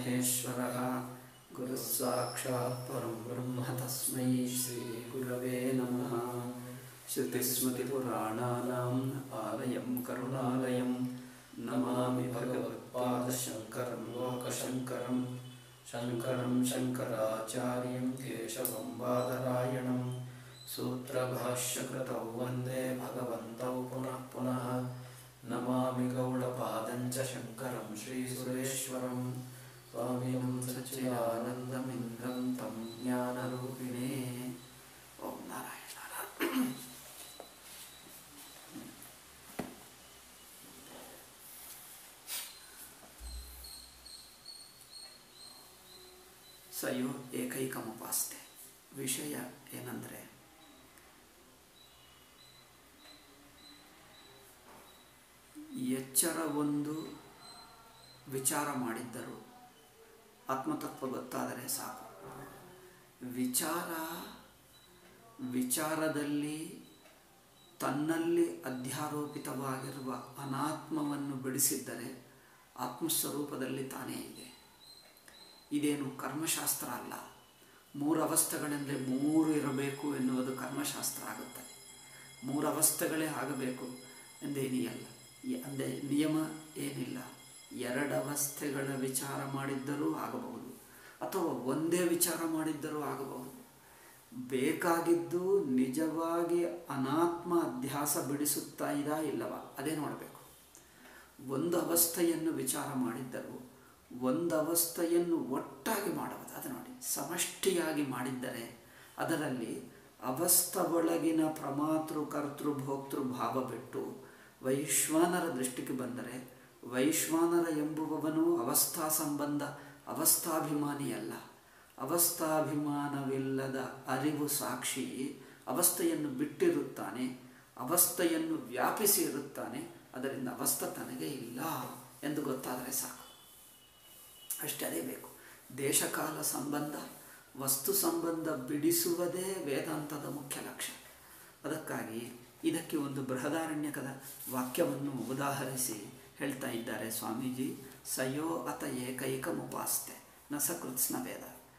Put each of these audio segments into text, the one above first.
महेश्वरः गुरुस्साक्षात् परं ब्रह्म तस्मै श्रीगुरवे नमः श्रुतिस्मृतिपुराणानाम् आलयं करुणालयं नमामि भगवत्पादशङ्करं लोकशङ्करं शङ्करं शङ्कराचार्यं केशवं बादरायणं सूत्रभाष्यकृतौ वन्दे भगवन्तौ पुनः पुनः नमामि गौडपादं च शङ्करं श्रीसुरेश्वरं स्वामिनं सच्चिदानन्दमिन्द्रं तं ज्ञानरूपिणे ॐ नारायण नारायण ಸಯೋ ಏಕೈಕಮುಪಾಸ್ತೆ ವಿಷಯ ಏನಂದರೆ ಎಚ್ಚರವೊಂದು ವಿಚಾರ ಮಾಡಿದ್ದರು ಆತ್ಮತತ್ವ ಗೊತ್ತಾದರೆ ಸಾಕು ವಿಚಾರ ವಿಚಾರದಲ್ಲಿ ತನ್ನಲ್ಲಿ ಅಧ್ಯಾರೋಪಿತವಾಗಿರುವ ಅನಾತ್ಮವನ್ನು ಬಿಡಿಸಿದ್ದರೆ ಆತ್ಮಸ್ವರೂಪದಲ್ಲಿ ತಾನೇ ಇದೆ ಇದೇನು ಕರ್ಮಶಾಸ್ತ್ರ ಅಲ್ಲ ಮೂರು ಅವಸ್ಥೆಗಳೆಂದರೆ ಮೂರು ಇರಬೇಕು ಎನ್ನುವುದು ಕರ್ಮಶಾಸ್ತ್ರ ಆಗುತ್ತದೆ ಮೂರು ಅವಸ್ಥೆಗಳೇ ಆಗಬೇಕು ಎಂದೇನಿಯಲ್ಲ ಅಂದರೆ ನಿಯಮ ಏನಿಲ್ಲ ಎರಡು ಅವಸ್ಥೆಗಳ ವಿಚಾರ ಮಾಡಿದ್ದರೂ ಆಗಬಹುದು ಅಥವಾ ಒಂದೇ ವಿಚಾರ ಮಾಡಿದ್ದರೂ ಆಗಬಹುದು ಬೇಕಾಗಿದ್ದು ನಿಜವಾಗಿ ಅನಾತ್ಮ ಅಧ್ಯಾಸ ಬಿಡಿಸುತ್ತಾ ಇದಾ ಇಲ್ಲವಾ ಅದೇ ನೋಡಬೇಕು ಒಂದು ಅವಸ್ಥೆಯನ್ನು ವಿಚಾರ ಮಾಡಿದ್ದರೂ ಒಂದು ಅವಸ್ಥೆಯನ್ನು ಒಟ್ಟಾಗಿ ಮಾಡುವುದು ಅದು ನೋಡಿ ಸಮಷ್ಟಿಯಾಗಿ ಮಾಡಿದ್ದರೆ ಅದರಲ್ಲಿ ಅವಸ್ಥ ಒಳಗಿನ ಪ್ರಮಾತೃ ಕರ್ತೃ ಭೋಕ್ತೃ ಭಾವ ಬಿಟ್ಟು ವೈಶ್ವಾನರ ದೃಷ್ಟಿಗೆ ಬಂದರೆ ವೈಶ್ವಾನರ ಎಂಬುವವನು ಅವಸ್ಥಾ ಸಂಬಂಧ ಅವಸ್ಥಾಭಿಮಾನಿಯಲ್ಲ ಅವಸ್ಥಾಭಿಮಾನವಿಲ್ಲದ ಅರಿವು ಸಾಕ್ಷಿ ಅವಸ್ಥೆಯನ್ನು ಬಿಟ್ಟಿರುತ್ತಾನೆ ಅವಸ್ಥೆಯನ್ನು ವ್ಯಾಪಿಸಿ ಇರುತ್ತಾನೆ ಅದರಿಂದ ಅವಸ್ಥೆ ತನಗೆ ಇಲ್ಲ ಎಂದು ಗೊತ್ತಾದರೆ ಸಾಕು ಅಷ್ಟೇ ಅದೇ ಬೇಕು ದೇಶಕಾಲ ಸಂಬಂಧ ವಸ್ತು ಸಂಬಂಧ ಬಿಡಿಸುವುದೇ ವೇದಾಂತದ ಮುಖ್ಯ ಲಕ್ಷ್ಯ ಅದಕ್ಕಾಗಿ ಇದಕ್ಕೆ ಒಂದು ಬೃಹದಾರಣ್ಯಕದ ವಾಕ್ಯವನ್ನು ಉದಾಹರಿಸಿ ಹೇಳ್ತಾ ಇದ್ದಾರೆ ಸ್ವಾಮೀಜಿ ಸಯೋ ಅತ ಏಕೈಕ ಮುಪಾಸ್ತೆ ನ ಸಕೃತ್ಸ್ನ ವೇದ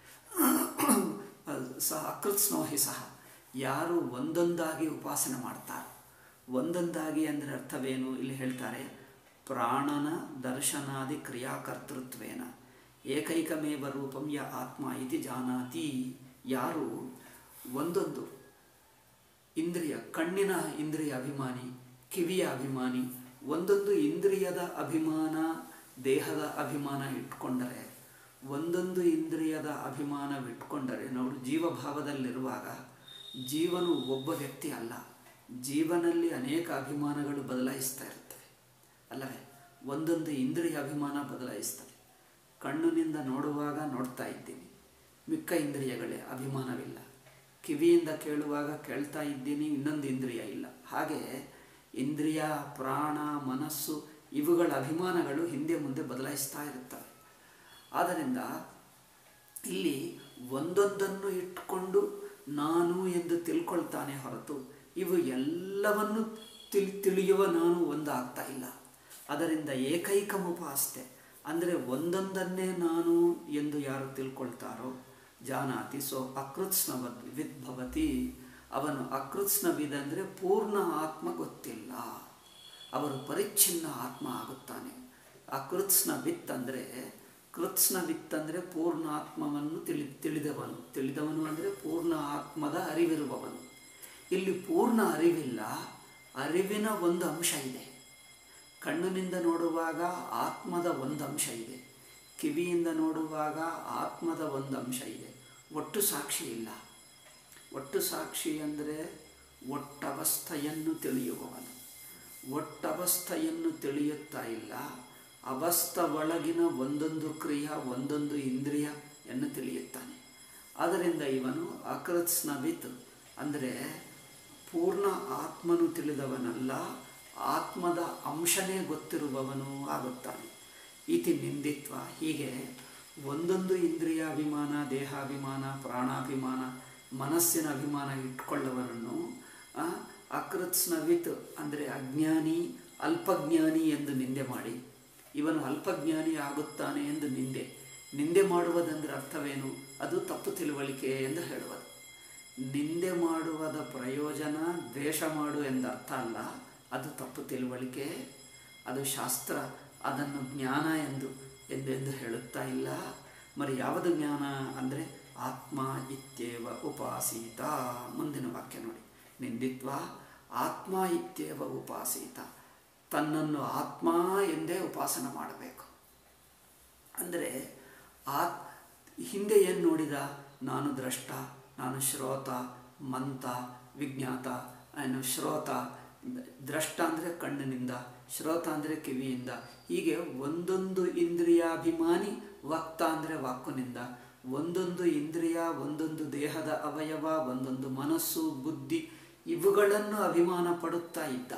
ಸಹ ಅಕೃತ್ಸ್ನೋ ಹಿ ಸಹ ಯಾರು ಒಂದೊಂದಾಗಿ ಉಪಾಸನೆ ಮಾಡ್ತಾರೆ ಒಂದೊಂದಾಗಿ ಅಂದರೆ ಅರ್ಥವೇನು ಇಲ್ಲಿ ಹೇಳ್ತಾರೆ ಪ್ರಾಣನ ದರ್ಶನಾದಿ ಕ್ರಿಯಾಕರ್ತೃತ್ವೇನ ಏಕೈಕಮೇವ ರೂಪಂ ಯ ಆತ್ಮ ಇತಿ ಜಾನಾತಿ ಯಾರು ಒಂದೊಂದು ಇಂದ್ರಿಯ ಕಣ್ಣಿನ ಇಂದ್ರಿಯ ಅಭಿಮಾನಿ ಕಿವಿಯ ಅಭಿಮಾನಿ ಒಂದೊಂದು ಇಂದ್ರಿಯದ ಅಭಿಮಾನ ದೇಹದ ಅಭಿಮಾನ ಇಟ್ಕೊಂಡರೆ ಒಂದೊಂದು ಇಂದ್ರಿಯದ ಅಭಿಮಾನವಿಟ್ಕೊಂಡರೆ ನೋಡು ಜೀವಭಾವದಲ್ಲಿರುವಾಗ ಜೀವನು ಒಬ್ಬ ವ್ಯಕ್ತಿ ಅಲ್ಲ ಜೀವನಲ್ಲಿ ಅನೇಕ ಅಭಿಮಾನಗಳು ಬದಲಾಯಿಸ್ತಾ ಇರ್ತವೆ ಅಲ್ಲವೇ ಒಂದೊಂದು ಇಂದ್ರಿಯ ಅಭಿಮಾನ ಬದಲಾಯಿಸ್ತದೆ ಕಣ್ಣಿನಿಂದ ನೋಡುವಾಗ ನೋಡ್ತಾ ಇದ್ದೀನಿ ಮಿಕ್ಕ ಇಂದ್ರಿಯಗಳೇ ಅಭಿಮಾನವಿಲ್ಲ ಕಿವಿಯಿಂದ ಕೇಳುವಾಗ ಕೇಳ್ತಾ ಇದ್ದೀನಿ ಇನ್ನೊಂದು ಇಂದ್ರಿಯ ಇಲ್ಲ ಹಾಗೆ ಇಂದ್ರಿಯ ಪ್ರಾಣ ಮನಸ್ಸು ಇವುಗಳ ಅಭಿಮಾನಗಳು ಹಿಂದೆ ಮುಂದೆ ಬದಲಾಯಿಸ್ತಾ ಇರುತ್ತವೆ ಆದ್ದರಿಂದ ಇಲ್ಲಿ ಒಂದೊಂದನ್ನು ಇಟ್ಕೊಂಡು ನಾನು ಎಂದು ತಿಳ್ಕೊಳ್ತಾನೆ ಹೊರತು ಇವು ಎಲ್ಲವನ್ನು ತಿಳಿ ತಿಳಿಯುವ ನಾನು ಒಂದಾಗ್ತಾ ಇಲ್ಲ ಅದರಿಂದ ಏಕೈಕಮುಪಾಸ್ತೆ ಅಂದರೆ ಒಂದೊಂದನ್ನೇ ನಾನು ಎಂದು ಯಾರು ತಿಳ್ಕೊಳ್ತಾರೋ ಜಾನಾತಿ ಸೊ ಅಕೃತ್ಸ್ನವದ್ ವಿದ್ಭವತಿ ಅವನು ಅಕೃತ್ಸ್ನವಿದಂದರೆ ಪೂರ್ಣ ಆತ್ಮ ಗೊತ್ತಿಲ್ಲ ಅವರು ಪರಿಚ್ಛಿನ್ನ ಆತ್ಮ ಆಗುತ್ತಾನೆ ಅಕೃತ್ಸ್ನ ವಿತ್ ಅಂದರೆ ಕೃತ್ಸ್ನ ವಿತ್ ಅಂದರೆ ಪೂರ್ಣ ಆತ್ಮವನ್ನು ತಿಳಿ ತಿಳಿದವನು ತಿಳಿದವನು ಅಂದರೆ ಪೂರ್ಣ ಆತ್ಮದ ಅರಿವಿರುವವನು ಇಲ್ಲಿ ಪೂರ್ಣ ಅರಿವಿಲ್ಲ ಅರಿವಿನ ಒಂದು ಅಂಶ ಇದೆ ಕಣ್ಣಿನಿಂದ ನೋಡುವಾಗ ಆತ್ಮದ ಒಂದು ಅಂಶ ಇದೆ ಕಿವಿಯಿಂದ ನೋಡುವಾಗ ಆತ್ಮದ ಒಂದು ಅಂಶ ಇದೆ ಒಟ್ಟು ಸಾಕ್ಷಿ ಇಲ್ಲ ಒಟ್ಟು ಸಾಕ್ಷಿ ಅಂದರೆ ಒಟ್ಟವಸ್ಥೆಯನ್ನು ತಿಳಿಯುವವನು ಒಟ್ಟವಸ್ಥೆಯನ್ನು ತಿಳಿಯುತ್ತಾ ಇಲ್ಲ ಅವಸ್ಥ ಒಳಗಿನ ಒಂದೊಂದು ಕ್ರಿಯಾ ಒಂದೊಂದು ಇಂದ್ರಿಯ ಎಂದು ತಿಳಿಯುತ್ತಾನೆ ಆದ್ದರಿಂದ ಇವನು ಅಕೃತ್ಸ್ನವಿತ್ ಅಂದರೆ ಪೂರ್ಣ ಆತ್ಮನು ತಿಳಿದವನಲ್ಲ ಆತ್ಮದ ಅಂಶನೇ ಗೊತ್ತಿರುವವನು ಆಗುತ್ತಾನೆ ಇತಿ ನಿಂದಿತ್ವ ಹೀಗೆ ಒಂದೊಂದು ಇಂದ್ರಿಯ ಅಭಿಮಾನ ದೇಹಾಭಿಮಾನ ಪ್ರಾಣಾಭಿಮಾನ ಮನಸ್ಸಿನ ಅಭಿಮಾನ ಇಟ್ಕೊಳ್ಳುವನನ್ನು ಅಕೃತ್ಸ್ನವಿತ್ ಅಂದರೆ ಅಜ್ಞಾನಿ ಅಲ್ಪಜ್ಞಾನಿ ಎಂದು ನಿಂದೆ ಮಾಡಿ ಇವನು ಅಲ್ಪಜ್ಞಾನಿ ಆಗುತ್ತಾನೆ ಎಂದು ನಿಂದೆ ನಿಂದೆ ಮಾಡುವುದಂದ್ರೆ ಅರ್ಥವೇನು ಅದು ತಪ್ಪು ತಿಳುವಳಿಕೆ ಎಂದು ಹೇಳುವುದು ನಿಂದೆ ಮಾಡುವುದ ಪ್ರಯೋಜನ ದ್ವೇಷ ಮಾಡು ಎಂದರ್ಥ ಅಲ್ಲ ಅದು ತಪ್ಪು ತಿಳುವಳಿಕೆ ಅದು ಶಾಸ್ತ್ರ ಅದನ್ನು ಜ್ಞಾನ ಎಂದು ಎಂದೆಂದು ಹೇಳುತ್ತಾ ಇಲ್ಲ మరి ಯಾವುದು ಜ್ಞಾನ ಅಂದರೆ ಆತ್ಮ ಇತ್ಯೇವ ಉಪಾಸೀತ ಮುಂದಿನ ವಾಕ್ಯ ನೋಡಿ ನಿಂದಿತ್ವ ಆತ್ಮ ಇತ್ಯೇವ ಉಪಾಸೀತ ತನ್ನನ್ನು ಆತ್ಮ ಎಂದೇ ಉಪಾಸನ ಮಾಡಬೇಕು ಅಂದರೆ ಆ ಹಿಂದೆ ಏನು ನೋಡಿದ ನಾನು ದ್ರಷ್ಟ ನಾನು ಶ್ರೋತ ಮಂತ ವಿಜ್ಞಾತ ಏನು ಶ್ರೋತ ದ್ರಷ್ಟ ಅಂದರೆ ಕಣ್ಣಿನಿಂದ ಶ್ರೋತ ಅಂದರೆ ಕಿವಿಯಿಂದ ಹೀಗೆ ಒಂದೊಂದು ಇಂದ್ರಿಯಾಭಿಮಾನಿ ವಕ್ತ ಅಂದರೆ ವಾಕುನಿಂದ ಒಂದೊಂದು ಇಂದ್ರಿಯ ಒಂದೊಂದು ದೇಹದ ಅವಯವ ಒಂದೊಂದು ಮನಸ್ಸು ಬುದ್ಧಿ ಇವುಗಳನ್ನು ಅಭಿಮಾನ ಪಡುತ್ತಾ ಇದ್ದ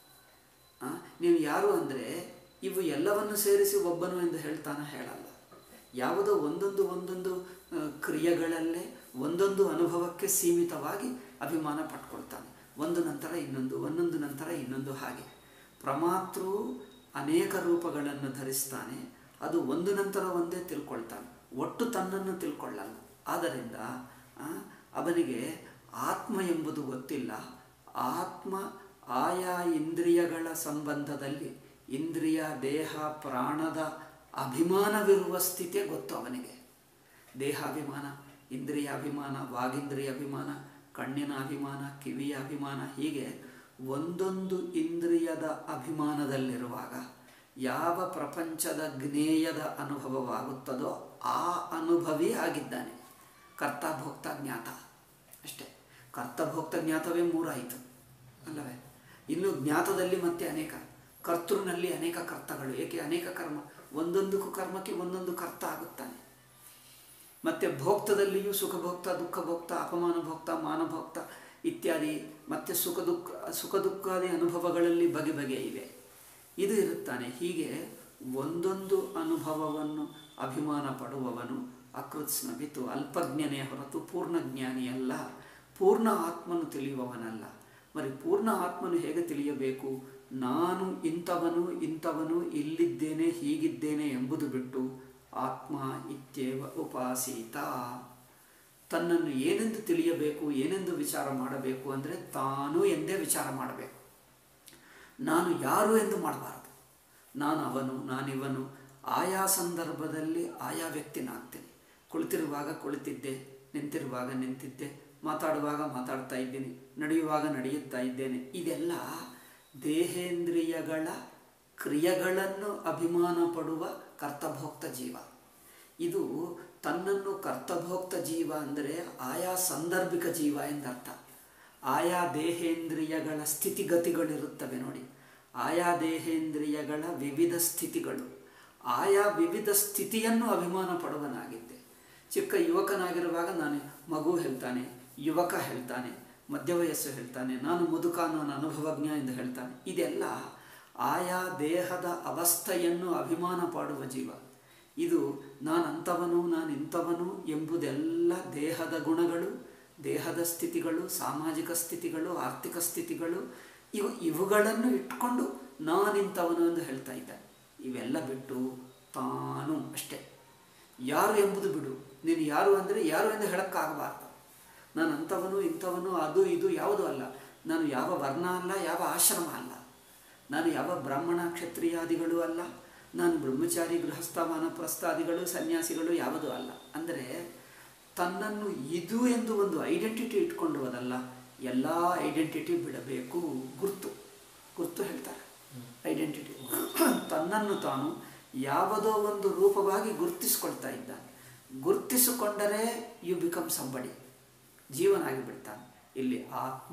ಆ, ನೀವು ಯಾರು ಅಂದರೆ ಇವು ಎಲ್ಲವನ್ನು ಸೇರಿಸಿ ಒಬ್ಬನು ಎಂದು ಹೇಳ್ತಾನೆ ಹೇಳಲ್ಲ ಯಾವುದೋ ಒಂದೊಂದು ಒಂದೊಂದು ಆ, ಕ್ರಿಯೆಗಳಲ್ಲೇ ಒಂದೊಂದು ಅನುಭವಕ್ಕೆ ಸೀಮಿತವಾಗಿ ಅಭಿಮಾನ ಪಟ್ಕೊಳ್ತಾನೆ ಒಂದು ನಂತರ ಇನ್ನೊಂದು ಒಂದೊಂದು ನಂತರ ಇನ್ನೊಂದು ಹಾಗೆ ಪ್ರಮಾತೃ ಅನೇಕ ರೂಪಗಳನ್ನು ಧರಿಸ್ತಾನೆ ಅದು ಒಂದು ನಂತರ ಒಂದೇ ತಿಳ್ಕೊಳ್ತಾನೆ ಒಟ್ಟು ತನ್ನನ್ನು ತಿಳ್ಕೊಳ್ಳಲ್ಲ ಆದ್ದರಿಂದ ಆ, ಅವನಿಗೆ ಆತ್ಮ ಎಂಬುದು ಗೊತ್ತಿಲ್ಲ ಆತ್ಮ ಆಯಾ ಇಂದ್ರಿಯಗಳ ಸಂಬಂಧದಲ್ಲಿ ಇಂದ್ರಿಯ ದೇಹ ಪ್ರಾಣದ ಅಭಿಮಾನವಿರುವ ಸ್ಥಿತಿ ಗೊತ್ತು ಅವನಿಗೆ ದೇಹಾಭಿಮಾನ ಇಂದ್ರಿಯಾಭಿಮಾನ ವಾಗೀಂದ್ರಿಯ ಅಭಿಮಾನ ಕಣ್ಣಿನ ಅಭಿಮಾನ ಕಿವಿಯ ಅಭಿಮಾನ ಹೀಗೆ ಒಂದೊಂದು ಇಂದ್ರಿಯದ ಅಭಿಮಾನದಲ್ಲಿರುವಾಗ ಯಾವ ಪ್ರಪಂಚದ ಜ್ಞೇಯದ ಅನುಭವವಾಗುತ್ತದೋ ಆ ಅನುಭವಿ ಆಗಿದ್ದಾನೆ ಕರ್ತ ಭೋಕ್ತ ಜ್ಞಾತ ಅಷ್ಟೇ ಕರ್ತ ಭೋಕ್ತ ಜ್ಞಾತವೇ ಮೂರಾಯಿತು ಅಲ್ಲವೇ ಇನ್ನು ಜ್ಞಾತದಲ್ಲಿ ಮತ್ತೆ ಅನೇಕ ಕರ್ತೃನಲ್ಲಿ ಅನೇಕ ಕರ್ತಗಳು ಏಕೆ ಅನೇಕ ಕರ್ಮ ಒಂದೊಂದಕ್ಕೂ ಕರ್ಮಕ್ಕೆ ಒಂದೊಂದು ಕರ್ತ ಆಗುತ್ತಾನೆ ಮತ್ತು ಭೋಕ್ತದಲ್ಲಿಯೂ ಸುಖ ಭೋಕ್ತ ದುಃಖ ಭೋಕ್ತ ಅಪಮಾನ ಭೋಕ್ತ ಮಾನ ಭೋಕ್ತ ಇತ್ಯಾದಿ ಮತ್ತು ಸುಖ ದುಃಖ ಸುಖ ದುಃಖಾದಿ ಅನುಭವಗಳಲ್ಲಿ ಬಗೆ ಬಗೆ ಇವೆ ಇದು ಇರುತ್ತಾನೆ ಹೀಗೆ ಒಂದೊಂದು ಅನುಭವವನ್ನು ಅಭಿಮಾನ ಪಡುವವನು ಅಕೃತ್ಸ್ನವಿತು ಅಲ್ಪಜ್ಞನೇ ಹೊರತು ಪೂರ್ಣ ಜ್ಞಾನಿಯಲ್ಲ ಪೂರ್ಣ ಆತ್ಮನು ತಿಳಿಯುವವನಲ್ಲ మరి ಪೂರ್ಣ ಆತ್ಮನು ಹೇಗೆ ತಿಳಿಯಬೇಕು ನಾನು ಇಂಥವನು ಇಂಥವನು ಇಲ್ಲಿದ್ದೇನೆ ಹೀಗಿದ್ದೇನೆ ಎಂಬುದು ಬಿಟ್ಟು ಆತ್ಮ ಇತ್ಯೇವ ಉಪಾಸೀತ ತನ್ನನ್ನು ಏನೆಂದು ತಿಳಿಯಬೇಕು ಏನೆಂದು ವಿಚಾರ ಮಾಡಬೇಕು ಅಂದರೆ ತಾನು ಎಂದೇ ವಿಚಾರ ಮಾಡಬೇಕು ನಾನು ಯಾರು ಎಂದು ಮಾಡಬಾರದು ನಾನು ಅವನು ನಾನಿವನು ಆಯಾ ಸಂದರ್ಭದಲ್ಲಿ ಆಯಾ ವ್ಯಕ್ತಿನಾಗ್ತೇನೆ ಕುಳಿತಿರುವಾಗ ಕುಳಿತಿದ್ದೆ ನಿಂತಿರುವಾಗ ನಿಂತಿದ್ದೆ ಮಾತಾಡುವಾಗ ಮಾತಾಡ್ತಾ ಇದ್ದೀನಿ ನಡೆಯುವಾಗ ನಡೆಯುತ್ತಾ ಇದ್ದೇನೆ ಇದೆಲ್ಲ ದೇಹೇಂದ್ರಿಯಗಳ ಕ್ರಿಯೆಗಳನ್ನು ಅಭಿಮಾನ ಪಡುವ ಕರ್ತಭೋಕ್ತ ಜೀವ ಇದು ತನ್ನನ್ನು ಕರ್ತಭೋಕ್ತ ಜೀವ ಅಂದರೆ ಆಯಾ ಸಾಂದರ್ಭಿಕ ಜೀವ ಎಂದರ್ಥ ಆಯಾ ದೇಹೇಂದ್ರಿಯಗಳ ಸ್ಥಿತಿಗತಿಗಳಿರುತ್ತವೆ ನೋಡಿ ಆಯಾ ದೇಹೇಂದ್ರಿಯಗಳ ವಿವಿಧ ಸ್ಥಿತಿಗಳು ಆಯಾ ವಿವಿಧ ಸ್ಥಿತಿಯನ್ನು ಅಭಿಮಾನ ಪಡುವನಾಗಿದ್ದೆ ಚಿಕ್ಕ ಯುವಕನಾಗಿರುವಾಗ ನಾನು ಮಗು ಹೇಳ್ತಾನೆ ಯುವಕ ಹೇಳ್ತಾನೆ ಮಧ್ಯವಯಸ್ಸು ಹೇಳ್ತಾನೆ ನಾನು ಮುದುಕ ನಾನು ಅನುಭವಜ್ಞ ಎಂದು ಹೇಳ್ತಾನೆ ಇದೆಲ್ಲ ಆಯಾ ದೇಹದ ಅವಸ್ಥೆಯನ್ನು ಅಭಿಮಾನ ಪಡುವ ಜೀವ ಇದು ನಾನು ಅಂಥವನು ನಾನು ಇಂಥವನು ಎಂಬುದೆಲ್ಲ ದೇಹದ ಗುಣಗಳು ದೇಹದ ಸ್ಥಿತಿಗಳು ಸಾಮಾಜಿಕ ಸ್ಥಿತಿಗಳು ಆರ್ಥಿಕ ಸ್ಥಿತಿಗಳು ಇವು ಇವುಗಳನ್ನು ಇಟ್ಕೊಂಡು ನಾನಿಂಥವನು ಎಂದು ಹೇಳ್ತಾ ಇದ್ದಾನೆ ಇವೆಲ್ಲ ಬಿಟ್ಟು ತಾನು ಅಷ್ಟೇ ಯಾರು ಎಂಬುದು ಬಿಡು ನೀನು ಯಾರು ಅಂದರೆ ಯಾರು ಎಂದು ಹೇಳೋಕ್ಕಾಗಬಾರ್ದು ನಾನು ಅಂಥವನು ಇಂಥವನು ಅದು ಇದು ಯಾವುದೂ ಅಲ್ಲ ನಾನು ಯಾವ ವರ್ಣ ಅಲ್ಲ ಯಾವ ಆಶ್ರಮ ಅಲ್ಲ ನಾನು ಯಾವ ಬ್ರಾಹ್ಮಣ ಕ್ಷತ್ರಿಯಾದಿಗಳು ಅಲ್ಲ ನಾನು ಬ್ರಹ್ಮಚಾರಿ ಗೃಹಸ್ಥ ವಾನಪ್ರಸ್ಥಾದಿಗಳು ಸನ್ಯಾಸಿಗಳು ಯಾವುದೂ ಅಲ್ಲ ಅಂದರೆ ತನ್ನನ್ನು ಇದು ಎಂದು ಒಂದು ಐಡೆಂಟಿಟಿ ಇಟ್ಕೊಂಡುವುದಲ್ಲ ಎಲ್ಲ ಐಡೆಂಟಿಟಿ ಬಿಡಬೇಕು ಗುರ್ತು ಗುರ್ತು ಹೇಳ್ತಾರೆ ಐಡೆಂಟಿಟಿ ತನ್ನನ್ನು ತಾನು ಯಾವುದೋ ಒಂದು ರೂಪವಾಗಿ ಗುರುತಿಸ್ಕೊಳ್ತಾ ಇದ್ದಾನೆ ಗುರುತಿಸಿಕೊಂಡರೆ ಯು ಬಿಕಮ್ ಸಂಬಡಿ ಜೀವನಾಗಿ ಬಿಡ್ತಾನೆ ಇಲ್ಲಿ ಆತ್ಮ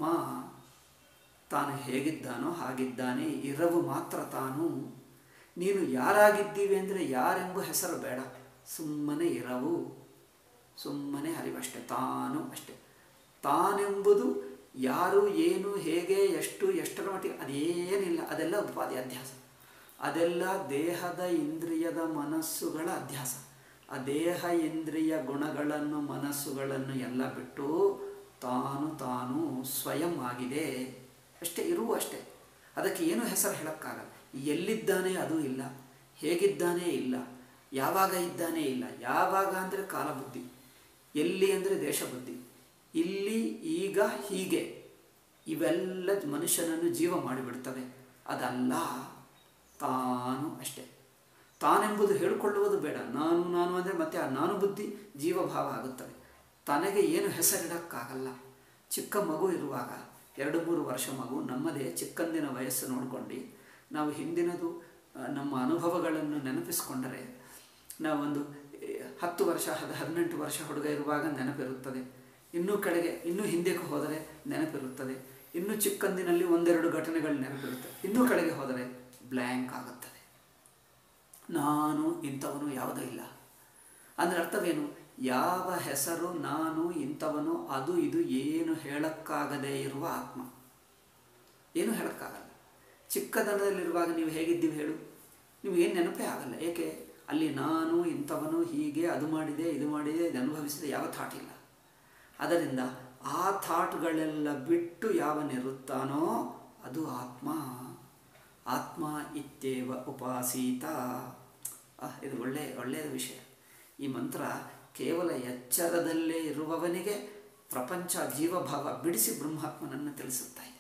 ತಾನು ಹೇಗಿದ್ದಾನೋ ಹಾಗಿದ್ದಾನೆ ಇರವು ಮಾತ್ರ ತಾನು ನೀನು ಯಾರಾಗಿದ್ದೀವಿ ಅಂದರೆ ಯಾರೆಂಬ ಹೆಸರು ಬೇಡ ಸುಮ್ಮನೆ ಇರವು ಸುಮ್ಮನೆ ಅರಿವಷ್ಟೆ ತಾನು ಅಷ್ಟೆ ತಾನೆಂಬುದು ಯಾರು ಏನು ಹೇಗೆ ಎಷ್ಟು ಎಷ್ಟರ ಮಟ್ಟಿಗೆ ಅದೇನಿಲ್ಲ ಅದೆಲ್ಲ ಉಪಾಧಿ ಅಧ್ಯಾಸ ಅದೆಲ್ಲ ದೇಹದ ಇಂದ್ರಿಯದ ಮನಸ್ಸುಗಳ ಅಧ್ಯಾಸ ಆ ದೇಹ ಇಂದ್ರಿಯ ಗುಣಗಳನ್ನು ಮನಸ್ಸುಗಳನ್ನು ಎಲ್ಲ ಬಿಟ್ಟು ತಾನು ತಾನು ಸ್ವಯಂ ಆಗಿದೆ ಅಷ್ಟೇ ಇರುವ ಅಷ್ಟೇ ಅದಕ್ಕೆ ಏನು ಹೆಸರು ಹೇಳೋಕ್ಕಾಗಲ್ಲ ಎಲ್ಲಿದ್ದಾನೆ ಅದು ಇಲ್ಲ ಹೇಗಿದ್ದಾನೆ ಇಲ್ಲ ಯಾವಾಗ ಇದ್ದಾನೆ ಇಲ್ಲ ಯಾವಾಗ ಅಂದರೆ ಕಾಲಬುದ್ಧಿ ಎಲ್ಲಿ ಅಂದರೆ ದೇಶಬುದ್ಧಿ ಇಲ್ಲಿ ಈಗ ಹೀಗೆ ಇವೆಲ್ಲ ಮನುಷ್ಯನನ್ನು ಜೀವ ಮಾಡಿಬಿಡ್ತವೆ ಅದಲ್ಲ ತಾನು ಅಷ್ಟೇ ತಾನೆಂಬುದು ಹೇಳಿಕೊಳ್ಳುವುದು ಬೇಡ ನಾನು ನಾನು ಅಂದರೆ ಮತ್ತೆ ಆ ನಾನು ಬುದ್ಧಿ ಜೀವಭಾವ ಆಗುತ್ತವೆ ತನಗೆ ಏನು ಹೆಸರಿಡೋಕ್ಕಾಗಲ್ಲ ಚಿಕ್ಕ ಮಗು ಇರುವಾಗ ಎರಡು ಮೂರು ವರ್ಷ ಮಗು ನಮ್ಮದೇ ಚಿಕ್ಕಂದಿನ ವಯಸ್ಸು ನೋಡ್ಕೊಂಡು ನಾವು ಹಿಂದಿನದು ಆ, ನಮ್ಮ ಅನುಭವಗಳನ್ನು ನೆನಪಿಸ್ಕೊಂಡರೆ ನಾವೊಂದು ಏ, ಹತ್ತು ವರ್ಷ ಹದ ಹದಿನೆಂಟು ವರ್ಷ ಹುಡುಗ ಇರುವಾಗ ನೆನಪಿರುತ್ತದೆ ಇನ್ನೂ ಕೆಳಗೆ ಇನ್ನೂ ಹಿಂದಕ್ಕೆ ಹೋದರೆ ನೆನಪಿರುತ್ತದೆ ಇನ್ನೂ ಚಿಕ್ಕಂದಿನಲ್ಲಿ ಒಂದೆರಡು ಘಟನೆಗಳು ನೆನಪಿರುತ್ತವೆ ಇನ್ನೂ ಕೆಳಗೆ ಹೋದರೆ ಬ್ಲ್ಯಾಂಕ್ ಆಗುತ್ತದೆ ನಾನು ಇಂಥವನು ಯಾವುದೂ ಇಲ್ಲ ಅಂದರೆ ಅರ್ಥವೇನು ಯಾವ ಹೆಸರು ನಾನು ಇಂಥವನು ಅದು ಇದು ಏನು ಹೇಳಕ್ಕಾಗದೇ ಇರುವ ಆತ್ಮ ಏನು ಹೇಳಕ್ಕಾಗಲ್ಲ ಚಿಕ್ಕದನದಲ್ಲಿರುವಾಗ ನೀವು ಹೇಗಿದ್ದೀವಿ ಹೇಳು ನಿಮಗೇನು ನೆನಪೇ ಆಗಲ್ಲ ಏಕೆ ಅಲ್ಲಿ ನಾನು ಇಂಥವನು ಹೀಗೆ ಅದು ಮಾಡಿದೆ ಇದು ಮಾಡಿದೆ ಇದು ಅನುಭವಿಸಿದೆ ಯಾವ ಥಾಟ್ ಇಲ್ಲ ಅದರಿಂದ ಆ ಥಾಟ್ಗಳೆಲ್ಲ ಬಿಟ್ಟು ಯಾವನಿರುತ್ತಾನೋ ಅದು ಆತ್ಮ ಆತ್ಮ ಇತ್ಯೇವ ಉಪಾಸೀತ ಆಹ್, ಇದು ಒಳ್ಳೆ ಒಳ್ಳೆಯ ವಿಷಯ ಈ ಮಂತ್ರ ಕೇವಲ ಎಚ್ಚರದಲ್ಲೇ ಇರುವವನಿಗೆ ಪ್ರಪಂಚ ಜೀವಭಾವ ಬಿಡಿಸಿ ಬ್ರಹ್ಮಾತ್ಮನನ್ನು ತಿಳಿಸುತ್ತಾ ಇದೆ